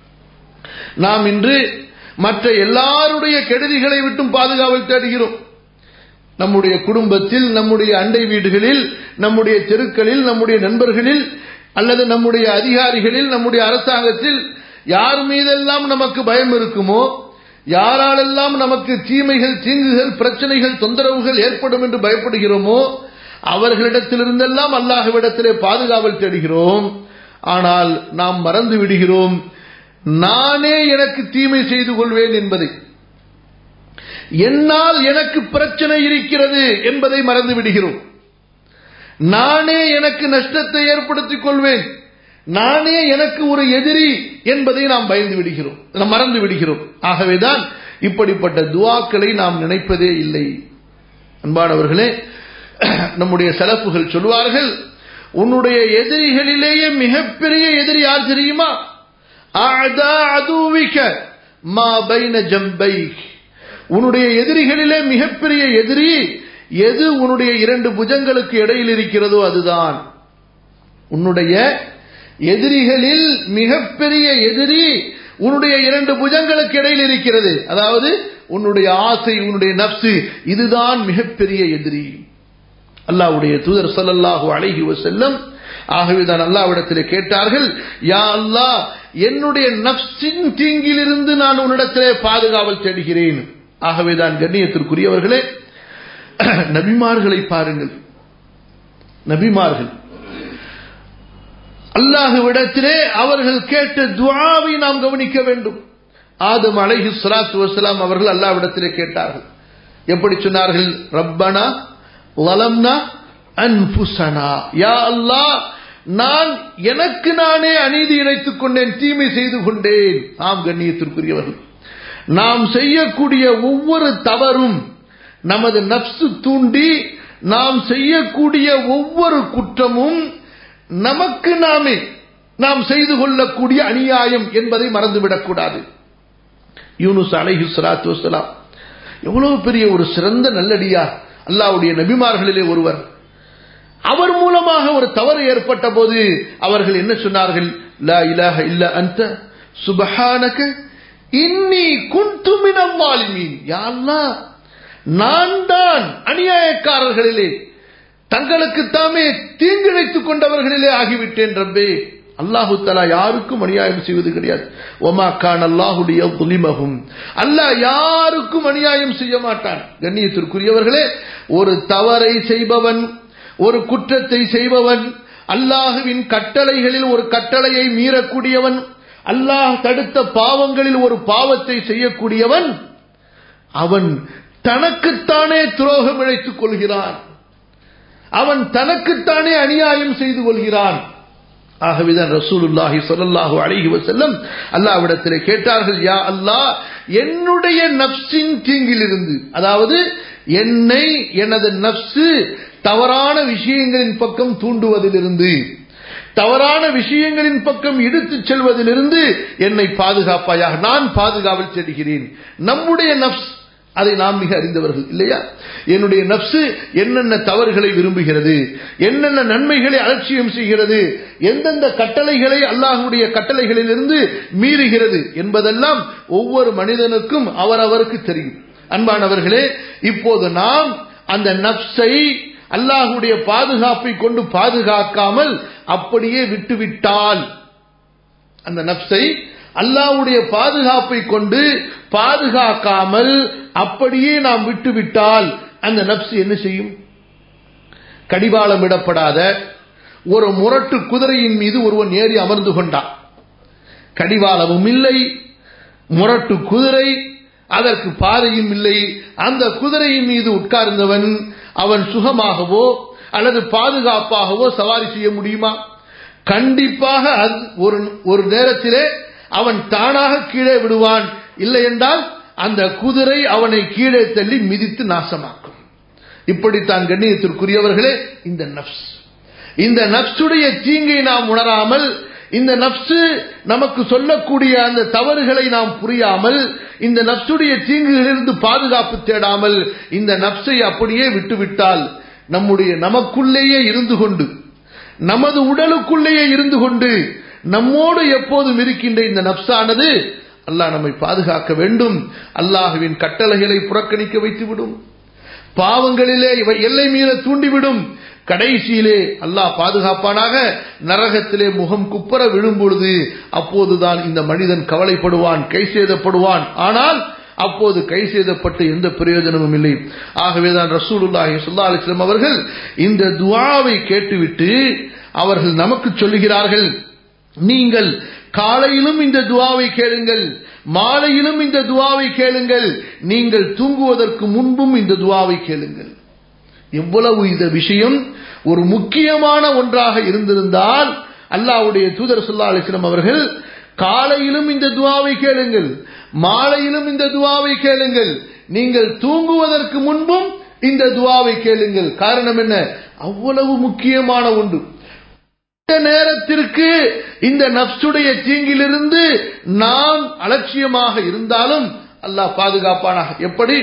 நாம் இன்று மற்ற எல்லாருடைய கெடுதிகளை விட்டும் பாதுகாவல் தேடுகிறோம் நம்முடைய குடும்பத்தில் நம்முடைய அண்டை வீடுகளில் நம்முடைய தெருக்களில் நம்முடைய நண்பர்களில் அல்லது நம்முடைய அதிகாரிகளில் நம்முடைய அரசாங்கத்தில் யார் மீதெல்லாம் நமக்கு பயம் இருக்குமோ யாராலெல்லாம் நமக்கு தீமைகள் தீங்குகள் பிரச்சனைகள் தொந்தரவுகள் ஏற்படும் என்று பயப்படுகிறோமோ அவர்களிடத்திலிருந்தெல்லாம் அல்லாஹ்விடத்திலே பாதுகாவல் தேடுகிறோம் ஆனால் நாம் மறந்து விடுகிறோம் நானே எனக்கு தீமை செய்து கொள்வேன் என்பதை என்னால் எனக்கு பிரச்சனை இருக்கிறது என்பதை மறந்து விடுகிறோம் நானே எனக்கு நஷ்டத்தை ஏற்படுத்திக் கொள்வேன் நானே எனக்கு ஒரு எதிரி என்பதை நாம் பயந்து விடுகிறோம் நாம் மறந்து விடுகிறோம் ஆகவேதான் இப்படிப்பட்ட துவாக்களை நாம் நினைப்பதே இல்லை அன்பானவர்களே நம்முடைய செலப்புகள் சொல்வார்கள் உன்னுடைய எதிரிகளிலேயே மிகப்பெரிய எதிரி யார் தெரியுமா அஅதா அதுவிக மா பைன ஜம்பைக் உன்னுடைய எதிரிகளிலே மிகப்பெரிய எதிரி எது உன்னுடைய இரண்டு புஜங்களுக்கு இடையில் இருக்கிறதோ அதுதான் உன்னுடைய எதிரிகளில் மிகப்பெரிய எதிரி உன்னுடைய இரண்டு புஜங்களுக்கு இடையில் இருக்கிறது அதாவது உன்னுடைய ஆசை உன்னுடைய நப்சு இதுதான் மிகப்பெரிய எதிரி அல்லாஹ்வுடைய தூதர் ஸல்லல்லாஹு அலைஹி வஸல்லம் ஆகவேதான் அல்லாஹ்விடத்திலே கேட்டார்கள் யா அல்லாஹ் என்னுடைய நப்சின் தீங்கிலிருந்து நான் உன்னிடத்திலே பாதுகாவல் தேடுகிறேன் ஆகவேதான் கண்ணியத்திற்குரியவர்களே நபிமார்களை பாருங்கள் நபிமார்கள் அல்லாஹுவிடத்திலே அவர்கள் கேட்ட துஆவை நாம் கவனிக்க வேண்டும் ஆதம் அலைஹி ஸலாத்து வஸலாம் அவர்கள் அல்லாஹ்விடத்திலே கேட்டார்கள் எப்படி சொன்னார்கள் ரப்பனா வலம்னா அன்புசனா யா அல்லாஹ் நான் எனக்கு நானே அநீதி இழைத்துக் கொண்டேன் தீமை செய்து கொண்டேன் ஆம் கண்ணியத்திற்குரியவர்கள் நாம் செய்யக்கூடிய ஒவ்வொரு தவறும் நமது நப்சு தூண்டி நாம் செய்யக்கூடிய ஒவ்வொரு குற்றமும் நமக்கு நாமே நாம் செய்து கொள்ளக்கூடிய அநியாயம் என்பதை மறந்துவிடக்கூடாது யூனுஸ் அலைஹி ஸலாத்து வஸலாம் எவ்வளவு பெரிய ஒரு சிறந்த நல்லடியார் அல்லாஹ்வுடைய நபிமார்களிலே ஒருவர் அவர் மூலமாக ஒரு தவறு ஏற்பட்ட போது அவர்கள் என்ன சொன்னார்கள் லா இலாஹ இல்ல அன்த சுபஹானக இன்னி குன்து மினல் வாலிமீன் யா அல்லாஹ் நான் தான் அநியாயக்காரர்களிலே தங்களுக்கு தாமே தீங்கிழைத்துக் கொண்டவர்களிலே ஆகிவிட்டேன் ரப்பே அல்லாஹு தலா யாருக்கும் அநியாயம் செய்வது கிடையாது ஒமா கான் அல்லாஹுடைய துலிமகும் அல்லாஹ் யாருக்கும் அநியாயம் செய்ய மாட்டான் கண்ணியத்திற்குரியவர்களே ஒரு தவறை செய்பவன் ஒரு குற்றத்தை செய்பவன் அல்லாஹுவின் கட்டளைகளில் ஒரு கட்டளையை மீறக்கூடியவன் அல்லாஹ் தடுத்த பாவங்களில் ஒரு பாவத்தை செய்யக்கூடியவன் அவன் தனக்குத்தானே துரோகம் இழைத்துக் கொள்கிறான் அவன் தனக்குத்தானே அநியாயம் செய்து கொள்கிறான் ஆகவேதான் ரசூலுல்லாஹி ஸல்லல்லாஹு அலைஹி வஸல்லம் அல்லாஹ்விடத்திலே கேட்டார்கள் யா அல்லாஹ் என்னுடைய நப்சின் தீங்கிலிருந்து அதாவது என்னை எனது நப்சு தவறான விஷயங்களின் பக்கம் தூண்டுவதிலிருந்து தவறான விஷயங்களின் பக்கம் இழுத்துச் செல்வதிலிருந்து என்னை பாதுகாப்பாயாக நான் பாதுகாவல் செல்கிறேன் நம்முடைய நப்ஸ் அதை நாம் மிக அறிந்தவர்கள் இல்லையா என்னுடைய நப்சு என்னென்ன தவறுகளை விரும்புகிறது என்னென்ன நன்மைகளை அலட்சியம் செய்கிறது எந்தெந்த கட்டளைகளை அல்லாஹுடைய கட்டளைகளிலிருந்து மீறுகிறது என்பதெல்லாம் ஒவ்வொரு மனிதனுக்கும் அவரவருக்கு தெரியும் அன்பானவர்களே இப்போது நாம் அந்த நப்சை அல்லாஹுடைய பாதுகாப்பை கொண்டு பாதுகாக்காமல் அப்படியே விட்டுவிட்டால் அந்த நப்சை அல்லாஹ்வுடைய பாதுகாப்பை கொண்டு பாதுகாக்காமல் அப்படியே நாம் விட்டுவிட்டால் அந்த நப்சு என்ன செய்யும் கடிவாளம் விடப்படாத ஒரு முரட்டு குதிரையின் மீது ஒருவன் ஏறி அமர்ந்து கொண்டான் கடிவாளமும் இல்லை முரட்டு குதிரை அதற்கு பாதையும் இல்லை அந்த குதிரையின் மீது உட்கார்ந்தவன் அவன் சுகமாகவோ அல்லது பாதுகாப்பாகவோ சவாரி செய்ய முடியுமா கண்டிப்பாக அது ஒரு ஒரு நேரத்திலே அவன் தானாக கீழே விடுவான் இல்லை என்றால் அந்த குதிரை அவனை கீழே தள்ளி மிதித்து நாசமாக்கும் இப்படித்தான் கண்ணியத்திற்குரியவர்களே இந்த நப்ஸ் இந்த நப்சுடைய தீங்கை நாம் உணராமல் இந்த நப்சு நமக்கு சொல்லக்கூடிய அந்த தவறுகளை நாம் புரியாமல் இந்த நப்சுடைய தீங்குகளிலிருந்து பாதுகாப்பு தேடாமல் இந்த நப்சை அப்படியே விட்டுவிட்டால் நம்முடைய நமக்குள்ளேயே இருந்து கொண்டு நமது உடலுக்குள்ளேயே இருந்து கொண்டு நம்மோடு எப்போதும் இருக்கின்ற இந்த நப்சானது அல்லாஹ் நம்மை பாதுகாக்க வேண்டும் அல்லாஹுவின் கட்டளைகளை புறக்கணிக்க வைத்துவிடும் பாவங்களிலே இவை எல்லை மீற தூண்டிவிடும் கடைசியிலே அல்லாஹ் பாதுகாப்பானாக நரகத்திலே முகம் குப்பர விழும் பொழுது அப்போதுதான் இந்த மனிதன் கவலைப்படுவான் கை சேதப்படுவான் ஆனால் அப்போது கை செய்தப்பட்டு எந்த பிரயோஜனமும் இல்லை ஆகவேதான் ரசூலுல்லாஹி ஸல்லல்லாஹு அலைஹி வஸல்லம் அவர்கள் இந்த துஆவை கேட்டுவிட்டு அவர்கள் நமக்கு சொல்லுகிறார்கள் நீங்கள் காலையிலும் இந்த துவாவை கேளுங்கள் மாலையிலும் இந்த துவாவை கேளுங்கள் நீங்கள் தூங்குவதற்கு முன்பும் இந்த துவாவை கேளுங்கள் எவ்வளவு இந்த விஷயம் ஒரு முக்கியமான ஒன்றாக இருந்திருந்தால் அல்லாஹ்வுடைய தூதர் ஸல்லல்லாஹு அலைஹி வஸல்லம் அவர்கள் காலையிலும் இந்த துவாவை கேளுங்கள் மாலையிலும் இந்த துவாவை கேளுங்கள் நீங்கள் தூங்குவதற்கு முன்பும் இந்த துவாவை கேளுங்கள் காரணம் என்ன அவ்வளவு முக்கியமான ஒன்று இந்த நேரத்திற்கு இந்த நப்சுடைய தீங்கிலிருந்து நாம் அலட்சியமாக இருந்தாலும் அல்லாஹ் பாதுகாப்பானாக எப்படி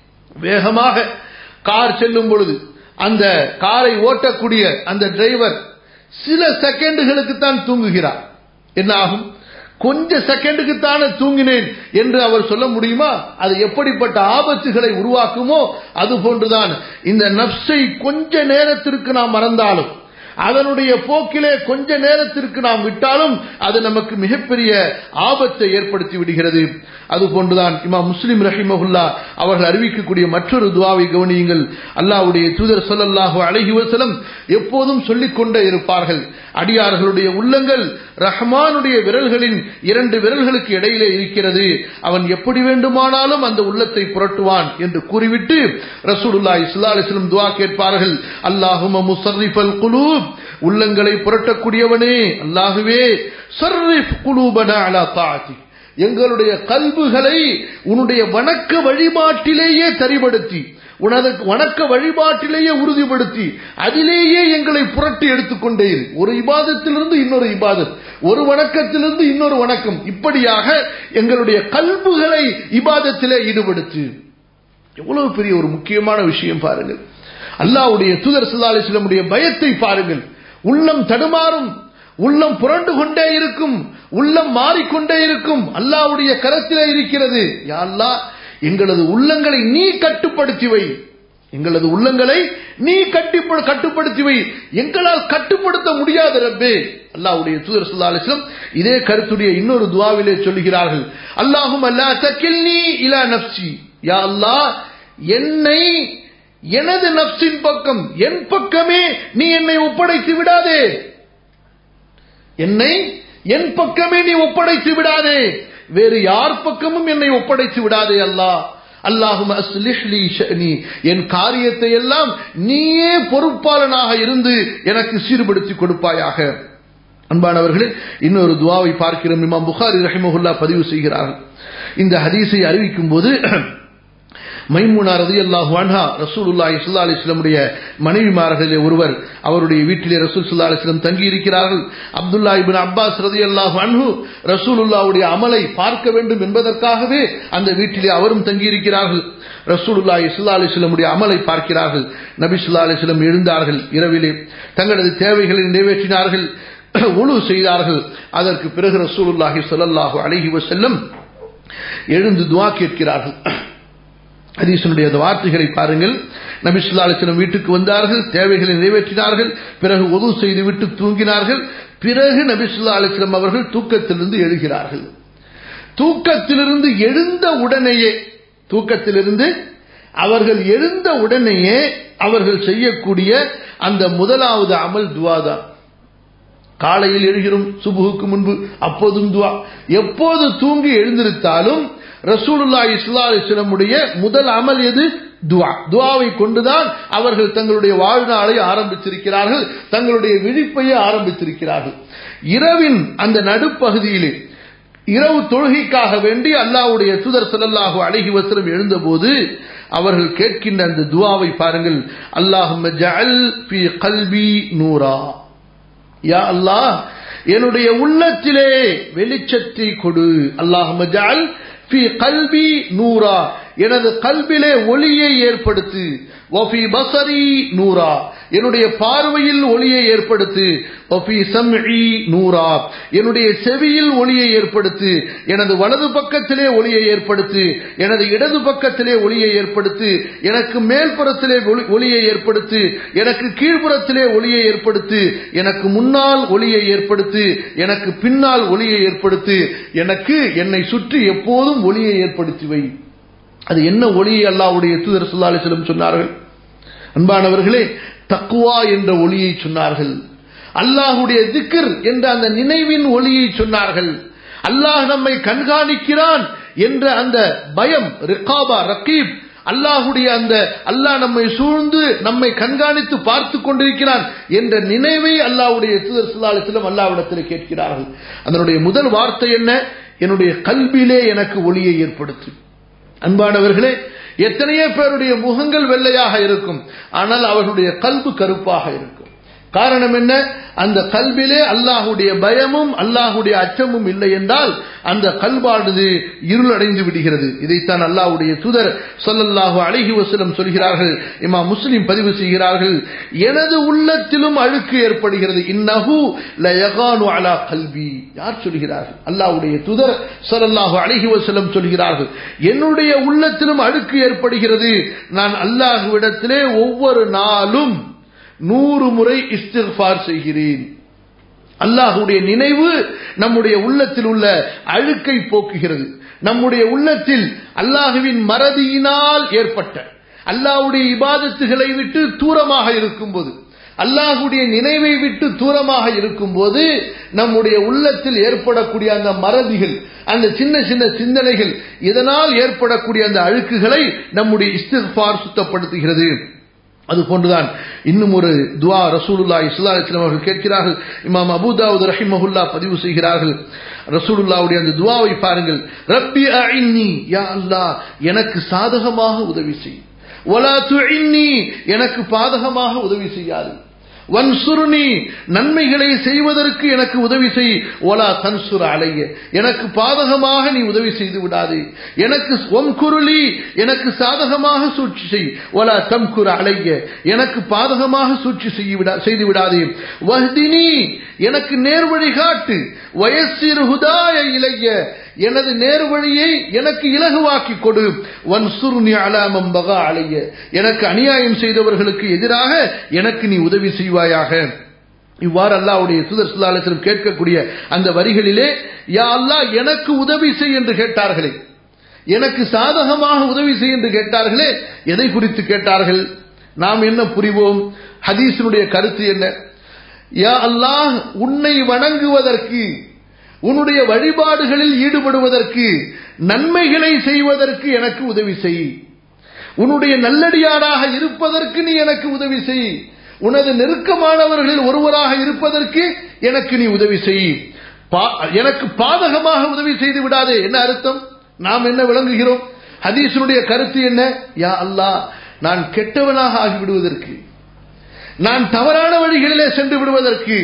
வேகமாக கார் செல்லும் பொழுது அந்த காரை ஓட்டக்கூடிய அந்த டிரைவர் சில செகண்டுகளுக்கு தான் தூங்குகிறார் என்ன ஆகும் கொஞ்ச செகண்டுக்கு தானே தூங்கினேன் என்று அவர் சொல்ல முடியுமா அது எப்படிப்பட்ட ஆபத்துகளை உருவாக்குமோ அது போன்றுதான் இந்த நப்சை கொஞ்ச நேரத்திற்கு நாம் மறந்தாலும் அதனுடைய போக்கிலே கொஞ்ச நேரத்திற்கு நாம் விட்டாலும் அது நமக்கு மிகப்பெரிய ஆபத்தை ஏற்படுத்தி விடுகிறது அதுபோன்றுதான் இமா முஸ்லிம் ரஹிமஹுல்லா அவர்கள் அறிவிக்கக்கூடிய மற்றொரு துவாவை கவனியுங்கள் அல்லாஹ்வுடைய தூதர் ஸல்லல்லாஹு அலைஹி வஸல்லம் எப்போதும் சொல்லிக் கொண்டே இருப்பார்கள் அடியார்களுடைய உள்ளங்கள் ரஹ்மானுடைய விரல்களின் இரண்டு விரல்களுக்கு இடையிலே இருக்கிறது அவன் எப்படி வேண்டுமானாலும் அந்த உள்ளத்தை புரட்டுவான் என்று கூறிவிட்டு ரசூலுல்லாஹி ஸல்லல்லாஹு அலைஹி வஸல்லம் துஆ கேட்பார்கள் அல்லாஹும்ம முஸர்ரிஃபல் குலூப் உள்ளங்களை புரட்டக்கூடியவனே அல்லாஹுவே சர்ரிஃப் குலூபனா அலா தாஅத்திக் எங்களுடைய கல்புகளை உன்னுடைய வணக்க வழிபாட்டிலேயே தரிபடுத்தி உனது வணக்க வழிபாட்டிலேயே உறுதிப்படுத்தி அதிலேயே எங்களை புரட்டி எடுத்துக்கொண்டே இரு ஒரு இபாதத்திலிருந்து இன்னொரு இபாதத் ஒரு வணக்கத்திலிருந்து இன்னொரு வணக்கம் இப்படியாக எங்களுடைய கல்புகளை இபாதத்திலே ஈடுபடுத்து எவ்வளவு பெரிய ஒரு முக்கியமான விஷயம் பாருங்கள் அல்லாஹ்வுடைய தூதர் ஸல்லல்லாஹு அலைஹி வஸல்லமுடைய பயத்தை பாருங்கள் உள்ளம் தடுமாறும் உள்ளம் புரண்டு கொண்டே இருக்கும் உள்ளம் மாறிக்கொண்டே இருக்கும் அல்லாஹ்வுடைய கரத்திலே இருக்கிறது யா அல்லாஹ் எங்களது உள்ளங்களை நீ கட்டுப்படுத்தி வை எங்களது உள்ளங்களை நீ கட்டி கட்டுப்படுத்தி வை எங்களால் கட்டுப்படுத்த முடியாத ரப்பே அல்லாஹ்வுடைய தூதர் ஸல்லல்லாஹு அலைஹி வஸல்லம் இதே கருத்துடைய இன்னொரு துஆவிலே சொல்லுகிறார்கள் அல்லாஹும் அல்லா தக்கில்னி இலா நஃப்ஸி யா அல்லாஹ் என்னை எனது நப்சின் பக்கம் என் பக்கமே நீ என்னை ஒப்படைத்து விடாதே என்னை என் பக்கமே நீ ஒப்படைத்து விடாதே வேறு யார் பக்கமும் என்னை ஒப்படைத்து விடாதே அல்லாஹ் அல்லாஹும் அஸ்லிஹ்லி ஷஅனி என் காரியத்தை எல்லாம் நீயே பொறுப்பாளனாக இருந்து எனக்கு சீர்படுத்தி கொடுப்பாயாக அன்பானவர்களே இன்னொரு துவாவை பார்க்கிறோம் இமாம் புகாரி ரஹிமஹுல்லா பதிவு செய்கிறார்கள் இந்த ஹதீஸை அறிவிக்கும் போது மைமூனா ரதி அல்லாஹு அன்ஹா ரசூலுல்லாஹி ஸல்லல்லாஹு அலைஹி வஸல்லமுடைய மனைவிமார்களிலே ஒருவர் அவருடைய வீட்டிலே ரசூல் ஸல்லல்லாஹு அலைஹி வஸல்லம் தங்கி இருக்கிறார்கள் அப்துல்லா இப்னு அப்பாஸ் ரலியல்லாஹு அன்ஹு ரசூலுல்லாஹ்வுடைய அமலை பார்க்க வேண்டும் என்பதற்காகவே அந்த வீட்டிலே அவரும் தங்கி இருக்கிறார்கள் ரசூலுல்லாஹி ஸல்லல்லாஹு அலைஹி வஸல்லமுடைய அமலை பார்க்கிறார்கள் நபி ஸல்லல்லாஹு அலைஹி வஸல்லம் எழுந்தார்கள் இரவிலே தங்களது தேவைகளை நிறைவேற்றினார்கள் உழு செய்தார்கள் அதற்கு பிறகு ரசூலுல்லாஹி ஸல்லல்லாஹு அலைஹி வஸல்லம் எழுந்து துஆ கேட்கிறார்கள் ஹதீசனுடைய அந்த வார்த்தைகளை பாருங்கள் நபி ஸல்லல்லாஹு அலைஹி வஸல்லம் வீட்டுக்கு வந்தார்கள் தேவைகளை நிறைவேற்றினார்கள் பிறகு உது செய்துவிட்டு தூங்கினார்கள் பிறகு நபி ஸல்லல்லாஹு அலைஹி வஸல்லம் அவர்கள் தூக்கத்திலிருந்து எழுகிறார்கள் தூக்கத்திலிருந்து எழுந்த உடனேயே தூக்கத்திலிருந்து அவர்கள் எழுந்த உடனேயே அவர்கள் செய்யக்கூடிய அந்த முதலாவது அமல் துவா தான் காலையில் எழுகிறோம் சுபுகுக்கு முன்பு அப்போதும் துவா எப்போது தூங்கி எழுந்திருத்தாலும் ரசூலுல்லா இஸ்லா அலிஸ்லமுடைய முதல் அமல் எது துவா துவாவை கொண்டுதான் அவர்கள் தங்களுடைய வாழ்நாளை ஆரம்பித்திருக்கிறார்கள் தங்களுடைய விழிப்பையே ஆரம்பித்திருக்கிறார்கள் இரவின் அந்த நடுப்பகுதியிலே இரவு தொழுகைக்காக வேண்டி அல்லாவுடைய தூதர் ஸல்லல்லாஹு அலைஹி வஸல்லம் எழுந்தபோது அவர்கள் கேட்கின்ற அந்த துவாவை பாருங்கள் அல்லாஹும்ம ஜஅல் ஃபீ கல்பி நூரா யா அல்லாஹ் என்னுடைய உள்ளத்திலே வெளிச்சத்தை கொடு அல்லாஹும்ம ஜஅல் ஃபீ கல்பி நூரா எனது கல்பிலே ஒளியை ஏற்படுத்து வஃபி பசரி நூரா என்னுடைய பார்வையில் ஒளியை ஏற்படுத்து வஃபி சம்இ நூரா என்னுடைய செவியில் ஒளியை ஏற்படுத்து எனது வலது பக்கத்திலே ஒளியை ஏற்படுத்து எனது இடது பக்கத்திலே ஒளியை ஏற்படுத்து எனக்கு மேல்புறத்திலே ஒளி- ஒளியை ஏற்படுத்து எனக்கு கீழ்ப்புறத்திலே ஒளியை ஏற்படுத்து எனக்கு முன்னால் ஒளியை ஏற்படுத்து எனக்கு பின்னால் ஒளியை ஏற்படுத்து எனக்கு என்னை சுற்றி எப்போதும் ஒளியை ஏற்படுத்தி வை அது என்ன ஒளியை அல்லாஹ்வுடைய தூதர் ஸல்லல்லாஹு அலைஹி வஸல்லம் சொன்னார்கள் அன்பானவர்களே தக்குவா என்ற ஒளியை சொன்னார்கள் அல்லாஹுடைய திக்ர் என்ற அந்த நினைவின் ஒளியை சொன்னார்கள் அல்லாஹ் நம்மை கண்காணிக்கிறான் என்ற அந்த பயம் ரிகாபா ரக்கீப் அல்லாஹுடைய அந்த அல்லாஹ் நம்மை சூழ்ந்து நம்மை கண்காணித்து பார்த்து கொண்டிருக்கிறான் என்ற நினைவை அல்லாஹ்வுடைய தூதர் ஸல்லல்லாஹு அலைஹி வஸல்லம் அல்லாஹ்விடத்தில் கேட்கிறார்கள் அதனுடைய முதல் வார்த்தை என்ன என்னுடைய கல்வியிலே எனக்கு ஒளியை ஏற்படுத்து அன்பானவர்களே எத்தனையோ பேருடைய முகங்கள் வெள்ளையாக இருக்கும் ஆனால் அவர்களுடைய கல்பு கருப்பாக இருக்கும் காரணம் என்ன அந்த கல்விலே அல்லாஹுடைய பயமும் அல்லாஹுடைய அச்சமும் இல்லை என்றால் அந்த கல்வானது இருளடைந்து விடுகிறது இதைத்தான் அல்லாஹுடைய தூதர் சொல்லல்லாஹு அழகி வசலம் சொல்கிறார்கள் இமா முஸ்லிம் பதிவு செய்கிறார்கள் எனது உள்ளத்திலும் அழுக்கு ஏற்படுகிறது இன்னஹு லயகானு அலா கல்வி யார் சொல்கிறார்கள் அல்லாஹுடைய தூதர் சொல்லல்லாஹு அழகி வசலம் சொல்கிறார்கள் என்னுடைய உள்ளத்திலும் அழுக்கு ஏற்படுகிறது நான் அல்லாஹுவிடத்திலே ஒவ்வொரு நாளும் நூறு முறை இஸ்திஃபார் செய்கிறேன் அல்லாஹுடைய நினைவு நம்முடைய உள்ளத்தில் உள்ள அழுக்கை போக்குகிறது நம்முடைய உள்ளத்தில் அல்லாஹுவின் மறதியினால் ஏற்பட்ட அல்லாஹுடைய இபாதத்துகளை விட்டு தூரமாக இருக்கும்போது அல்லாஹுடைய நினைவை விட்டு தூரமாக இருக்கும்போது நம்முடைய உள்ளத்தில் ஏற்படக்கூடிய அந்த மறதிகள் அந்த சின்ன சின்ன சிந்தனைகள் இதனால் ஏற்படக்கூடிய அந்த அழுக்குகளை நம்முடைய இஸ்திஃபார் சுத்தப்படுத்துகிறது அது போன்றுதான் இன்னும் ஒரு துவா ரசூலுல்லா இஸ்லா இஸ்லாம் அவர்கள் கேட்கிறார்கள் இமாம் அபுதாவுத் ரஹிமஹுல்லா பதிவு செய்கிறார்கள் ரசூலுல்லாவுடைய அந்த துவாவை பாருங்கள் ரப்பி அஇன்னி யா அல்லாஹ் எனக்கு சாதகமாக உதவி செய் ஒலா துஇன்னி எனக்கு பாதகமாக உதவி செய்யாது வன்சுருனி நன்மைகளை செய்வதற்கு எனக்கு உதவி செய் ஓலா தன்சுர அலைய எனக்கு பாதகமாக நீ உதவி செய்து விடாதே எனக்கு ஒம்குருளி எனக்கு சாதகமாக சூழ்ச்சி செய் ஓலா தம்குர அலைய எனக்கு பாதகமாக சூழ்ச்சி செய்து விடாதே வஹ்தினி எனக்கு நேர்வழி காட்டு வயசிறு ஹுதாய இளைய எனது நேர்வழியை எனக்கு இலகுவாக்கி கொடு வன் சுருணி அலாமம் பகா அலைய எனக்கு அநியாயம் செய்தவர்களுக்கு எதிராக எனக்கு நீ உதவி செய்வாயாக இவ்வாறு அல்லாவுடைய சுதர் சுல்லாலத்திலும் கேட்கக்கூடிய அந்த வரிகளிலே யா அல்லா எனக்கு உதவி செய் என்று கேட்டார்களே எனக்கு சாதகமாக உதவி செய் என்று கேட்டார்களே எதை குறித்து கேட்டார்கள் நாம் என்ன புரிவோம் ஹதீஸினுடைய கருத்து என்ன யா அல்லாஹ் உன்னை வணங்குவதற்கு உன்னுடைய வழிபாடுகளில் ஈடுபடுவதற்கு நன்மைகளை செய்வதற்கு எனக்கு உதவி செய் உன்னுடைய நல்லடியாராக இருப்பதற்கு நீ எனக்கு உதவி செய் உனது நெருக்கமானவர்களில் ஒருவராக இருப்பதற்கு எனக்கு நீ உதவி செய் எனக்கு பாதகமாக உதவி செய்து விடாதே என்ன அர்த்தம் நாம் என்ன விளங்குகிறோம் ஹதீசனுடைய கருத்து என்ன யா அல்லாஹ் நான் கெட்டவனாக ஆகிவிடுவதற்கு நான் தவறான வழிகளிலே சென்று விடுவதற்கு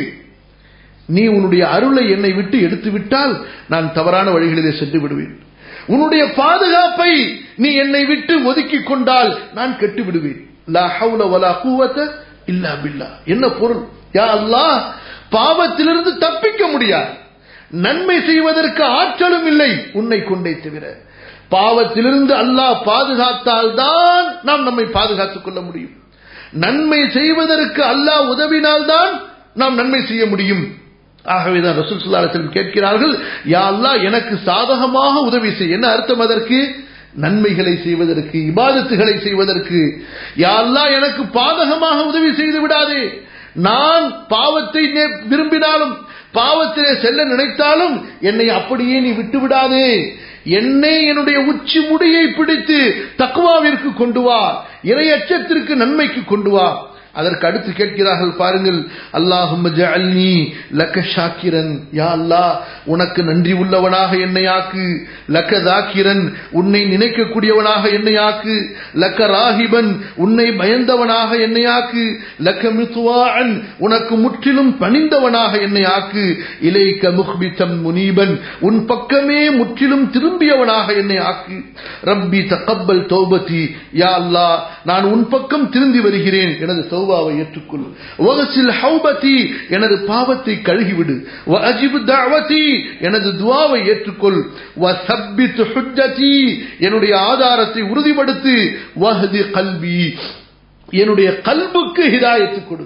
நீ உன்னுடைய அருளை என்னை விட்டு எடுத்து விட்டால் நான் தவறான வழிகளிலே சென்று விடுவேன் உன்னுடைய பாதுகாப்பை நீ என்னை விட்டு ஒதுக்கி கொண்டால் நான் கெட்டு விடுவேன் லா ஹவுல வலா கூவத்த இல்லா பில்லா என்ன பொருள் யா அல்லாஹ் பாவத்திலிருந்து தப்பிக்க முடியாது நன்மை செய்வதற்கு ஆற்றலும் இல்லை உன்னை கொண்டே தவிர பாவத்திலிருந்து அல்லாஹ் பாதுகாத்தால் தான் நாம் நம்மை பாதுகாத்துக் கொள்ள முடியும் நன்மை செய்வதற்கு அல்லாஹ் உதவினால்தான் நாம் நன்மை செய்ய முடியும் ஆகவேதான் ரசூல் சுல்லாலத்திலும் கேட்கிறார்கள் யா அல்லாஹ் எனக்கு சாதகமாக உதவி செய் என்ன அர்த்தம் அதற்கு நன்மைகளை செய்வதற்கு இபாதத்துகளை செய்வதற்கு யா அல்லாஹ் எனக்கு பாதகமாக உதவி செய்து விடாதே நான் பாவத்தை விரும்பினாலும் பாவத்திலே செல்ல நினைத்தாலும் என்னை அப்படியே நீ விட்டு விடாதே என்னை என்னுடைய உச்சி முடியை பிடித்து தக்குவாவிற்கு கொண்டு வா இறையச்சத்திற்கு நன்மைக்கு கொண்டு வா அதற்கு அடுத்து கேட்கிறார்கள் பாருங்கள் அல்லாஹும் லக்க ஷாக்கிரன் யா அல்லாஹ் உனக்கு நன்றி உள்ளவனாக என்னை ஆக்கு லக்க தாக்கிரன் உன்னை நினைக்கக்கூடியவனாக என்னை ஆக்கு லக்க ராகிபன் உன்னை பயந்தவனாக என்னை ஆக்கு லக்க மித்துவான் உனக்கு முற்றிலும் பணிந்தவனாக என்னை ஆக்கு இலைக்க முஹ்பித்தம் முனீபன் உன் பக்கமே முற்றிலும் திரும்பியவனாக என்னை ஆக்கு ரப்பி தக்கப்பல் தௌபதி யா அல்லாஹ் நான் உன் பக்கம் திரும்பி வருகிறேன் எனது தௌபாவை ஏற்றுக்கொள் வகசில் ஹௌபதி எனது பாவத்தை கழுகிவிடு வ அஜிபு தஅவதி எனது துவாவை ஏற்றுக்கொள் வ சப்பித் ஹுஜ்ஜதி என்னுடைய ஆதாரத்தை உறுதிப்படுத்து வஹதி கல்வி என்னுடைய கல்புக்கு ஹிதாயத்து கொடு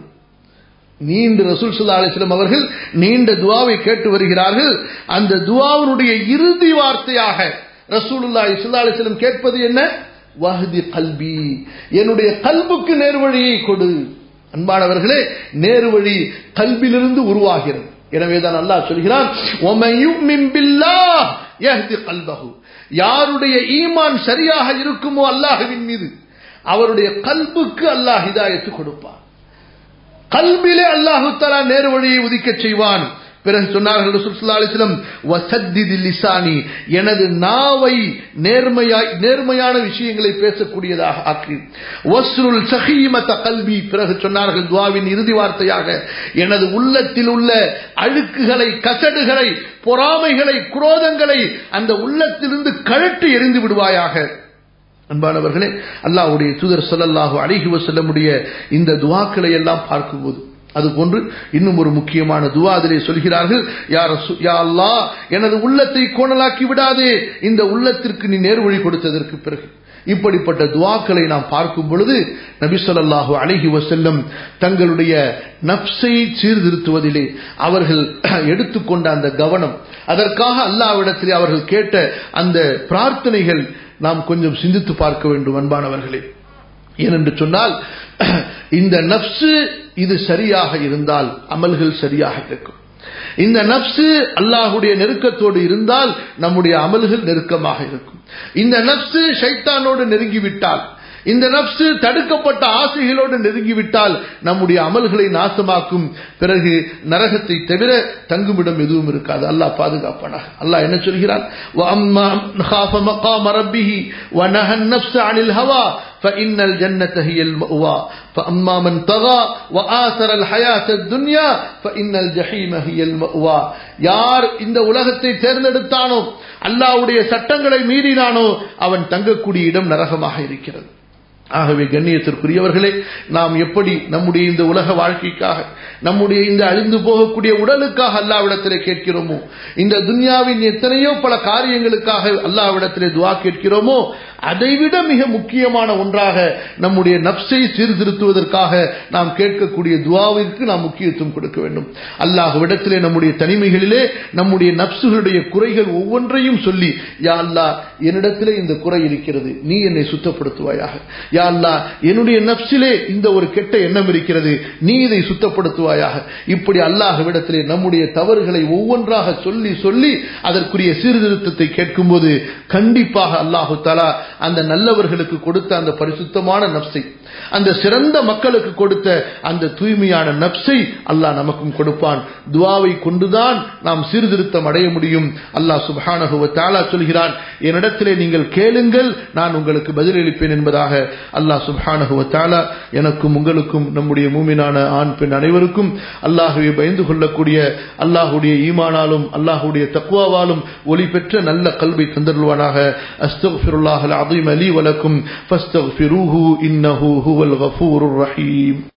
நீண்ட ரசூல் சுல்லா அலிஸ்லம் அவர்கள் நீண்ட துவாவை கேட்டு வருகிறார்கள் அந்த துவாவினுடைய இறுதி வார்த்தையாக ரசூலுல்லாஹி ஸல்லல்லாஹு அலைஹி வஸல்லம் கேட்பது என்ன வஹதி கல்பி என்னுடைய கல்புக்கு நேர்வழியை கொடு அன்பானவர்களே நேர்வழி கல்விலிருந்து உருவாகிறது எனவேதான் அல்லாஹ் சொல்கிறான் "وَمَن يُؤْمِن بِاللَّهِ يَهْدِ قَلْبَهُ." யாருடைய ஈமான் சரியாக இருக்குமோ அல்லாஹ்வின் மீது அவருடைய கல்புக்கு அல்லாஹ் ஹிதாயத்து கொடுப்பான் கல்பிலே அல்லாஹு தலா நேர்வழியை உதிக்கச் செய்வான் பிறகு சொன்னார்கள் ரசூல் ஸல்லல்லாஹு அலைஹி வஸல்லம் வசத்திதில் லிசானி எனது நாவை நேர்மையாய் நேர்மையான விஷயங்களை பேசக்கூடியதாக ஆக்கி வஸ்ருல் சஹீமத கல்வி பிறகு சொன்னார்கள் துவாவின் இறுதி வார்த்தையாக எனது உள்ளத்தில் உள்ள அழுக்குகளை கசடுகளை பொறாமைகளை குரோதங்களை அந்த உள்ளத்திலிருந்து கழட்டி எறிந்து விடுவாயாக அன்பானவர்களே அல்லாஹ்வுடைய தூதர் ஸல்லல்லாஹு அலைஹி வஸல்லமுடைய இந்த துஆக்களை எல்லாம் பார்க்கும்போது அதுபோன்று இன்னும் ஒரு முக்கியமான துவா அதிலே சொல்கிறார்கள் யார் யா அல்லாஹ் எனது உள்ளத்தை கோணலாக்கி விடாதே இந்த உள்ளத்திற்கு நீ நேர்வழி கொடுத்ததற்கு பிறகு இப்படிப்பட்ட துவாக்களை நாம் பார்க்கும் பொழுது நபி ஸல்லல்லாஹு அலைஹி வஸல்லம் தங்களுடைய நப்சை சீர்திருத்துவதிலே அவர்கள் எடுத்துக்கொண்ட அந்த கவனம் அதற்காக அல்லாஹ்விடத்திலே அவர்கள் கேட்ட அந்த பிரார்த்தனைகள் நாம் கொஞ்சம் சிந்தித்து பார்க்க வேண்டும் அன்பானவர்களே ஏனென்று சொன்னால் இந்த நப்சு இது சரியாக இருந்தால் அமல்கள் சரியாக இருக்கும் இந்த நப்சு அல்லாஹுடைய நெருக்கத்தோடு இருந்தால் நம்முடைய அமல்கள் நெருக்கமாக இருக்கும் இந்த நப்சு ஷைத்தானோடு நெருங்கிவிட்டால் இந்த நப்சு தடுக்கப்பட்ட ஆசைகளோடு நெருங்கிவிட்டால் நம்முடைய அமல்களை நாசமாக்கும் பிறகு நரகத்தை தவிர தங்குமிடம் எதுவும் இருக்காது அல்லாஹ் பாதுகாப்பானாக அல்லாஹ் என்ன சொல்கிறான் وَأَمَّا مَنْ خَافَ مَقَامَ رَبِّهِ وَنَهَى النَّفْسَ عَنِ الْهَوَى فإن الجنة هي المأوى فأما من طغى وآثر الحياة الدنيا فإن الجحيم هي المأوى யார் இந்த உலகத்தை தேர்ந்தெடுத்தானோ அல்லாஹ்வுடைய சட்டங்களை மீறினானோ அவன் தங்கக்கூடிய இடம் நரகமாக இருக்கிறது ஆகவே கண்ணியத்திற்குரியவர்களே நாம் எப்படி நம்முடைய இந்த உலக வாழ்க்கைக்காக நம்முடைய இந்த அழிந்து போகக்கூடிய உடலுக்காக அல்லாவிடத்திலே கேட்கிறோமோ இந்த துன்யாவின் எத்தனையோ பல காரியங்களுக்காக அல்லாவிடத்திலே துவா கேட்கிறோமோ அதைவிட மிக முக்கியமான ஒன்றாக நம்முடைய நப்சை சீர்திருத்துவதற்காக நாம் கேட்கக்கூடிய துவாவிற்கு நாம் முக்கியத்துவம் கொடுக்க வேண்டும் அல்லாஹ்விடத்திலே நம்முடைய தனிமைகளிலே நம்முடைய நப்சுகளுடைய குறைகள் ஒவ்வொன்றையும் சொல்லி யா அல்லாஹ் என்னிடத்திலே இந்த குறை இருக்கிறது நீ என்னை சுத்தப்படுத்துவாயாக யா அல்லாஹ் என்னுடைய நப்சிலே இந்த ஒரு கெட்ட எண்ணம் இருக்கிறது நீ இதை சுத்தப்படுத்துவாயாக இப்படி அல்லாஹ்விடத்திலே நம்முடைய தவறுகளை ஒவ்வொன்றாக சொல்லி சொல்லி அதற்குரிய சீர்திருத்தத்தை கேட்கும்போது கண்டிப்பாக அல்லாஹு தலா அந்த நல்லவர்களுக்கு கொடுத்த அந்த பரிசுத்தமான நப்சை அந்த சிறந்த மக்களுக்கு கொடுத்த அந்த தூய்மையான நப்சை அல்லாஹ் நமக்கும் கொடுப்பான் துவாவை கொண்டுதான் நாம் சீர்திருத்தம் அடைய முடியும் அல்லாஹ் சுபஹானஹுவ தாலா சொல்கிறான் என்னிடத்திலே நீங்கள் கேளுங்கள் நான் உங்களுக்கு பதிலளிப்பேன் என்பதாக அல்லாஹ் சுபஹானஹுவ தாலா எனக்கும் உங்களுக்கும் நம்முடைய மூமினான ஆண் பெண் அனைவருக்கும் அல்லாஹுவை பயந்து கொள்ளக்கூடிய அல்லாஹுடைய ஈமானாலும் அல்லாஹுடைய தக்குவாவாலும் ஒளி பெற்ற நல்ல கல்வி தந்தருள்வானாக அஸ்தகுல்லாஹ் அலீம் அலி வலக்கும் ஃபஸ்தகுஃபிரூஹு இன்னஹு ஹுவல் கஃபூருர் ரஹீம்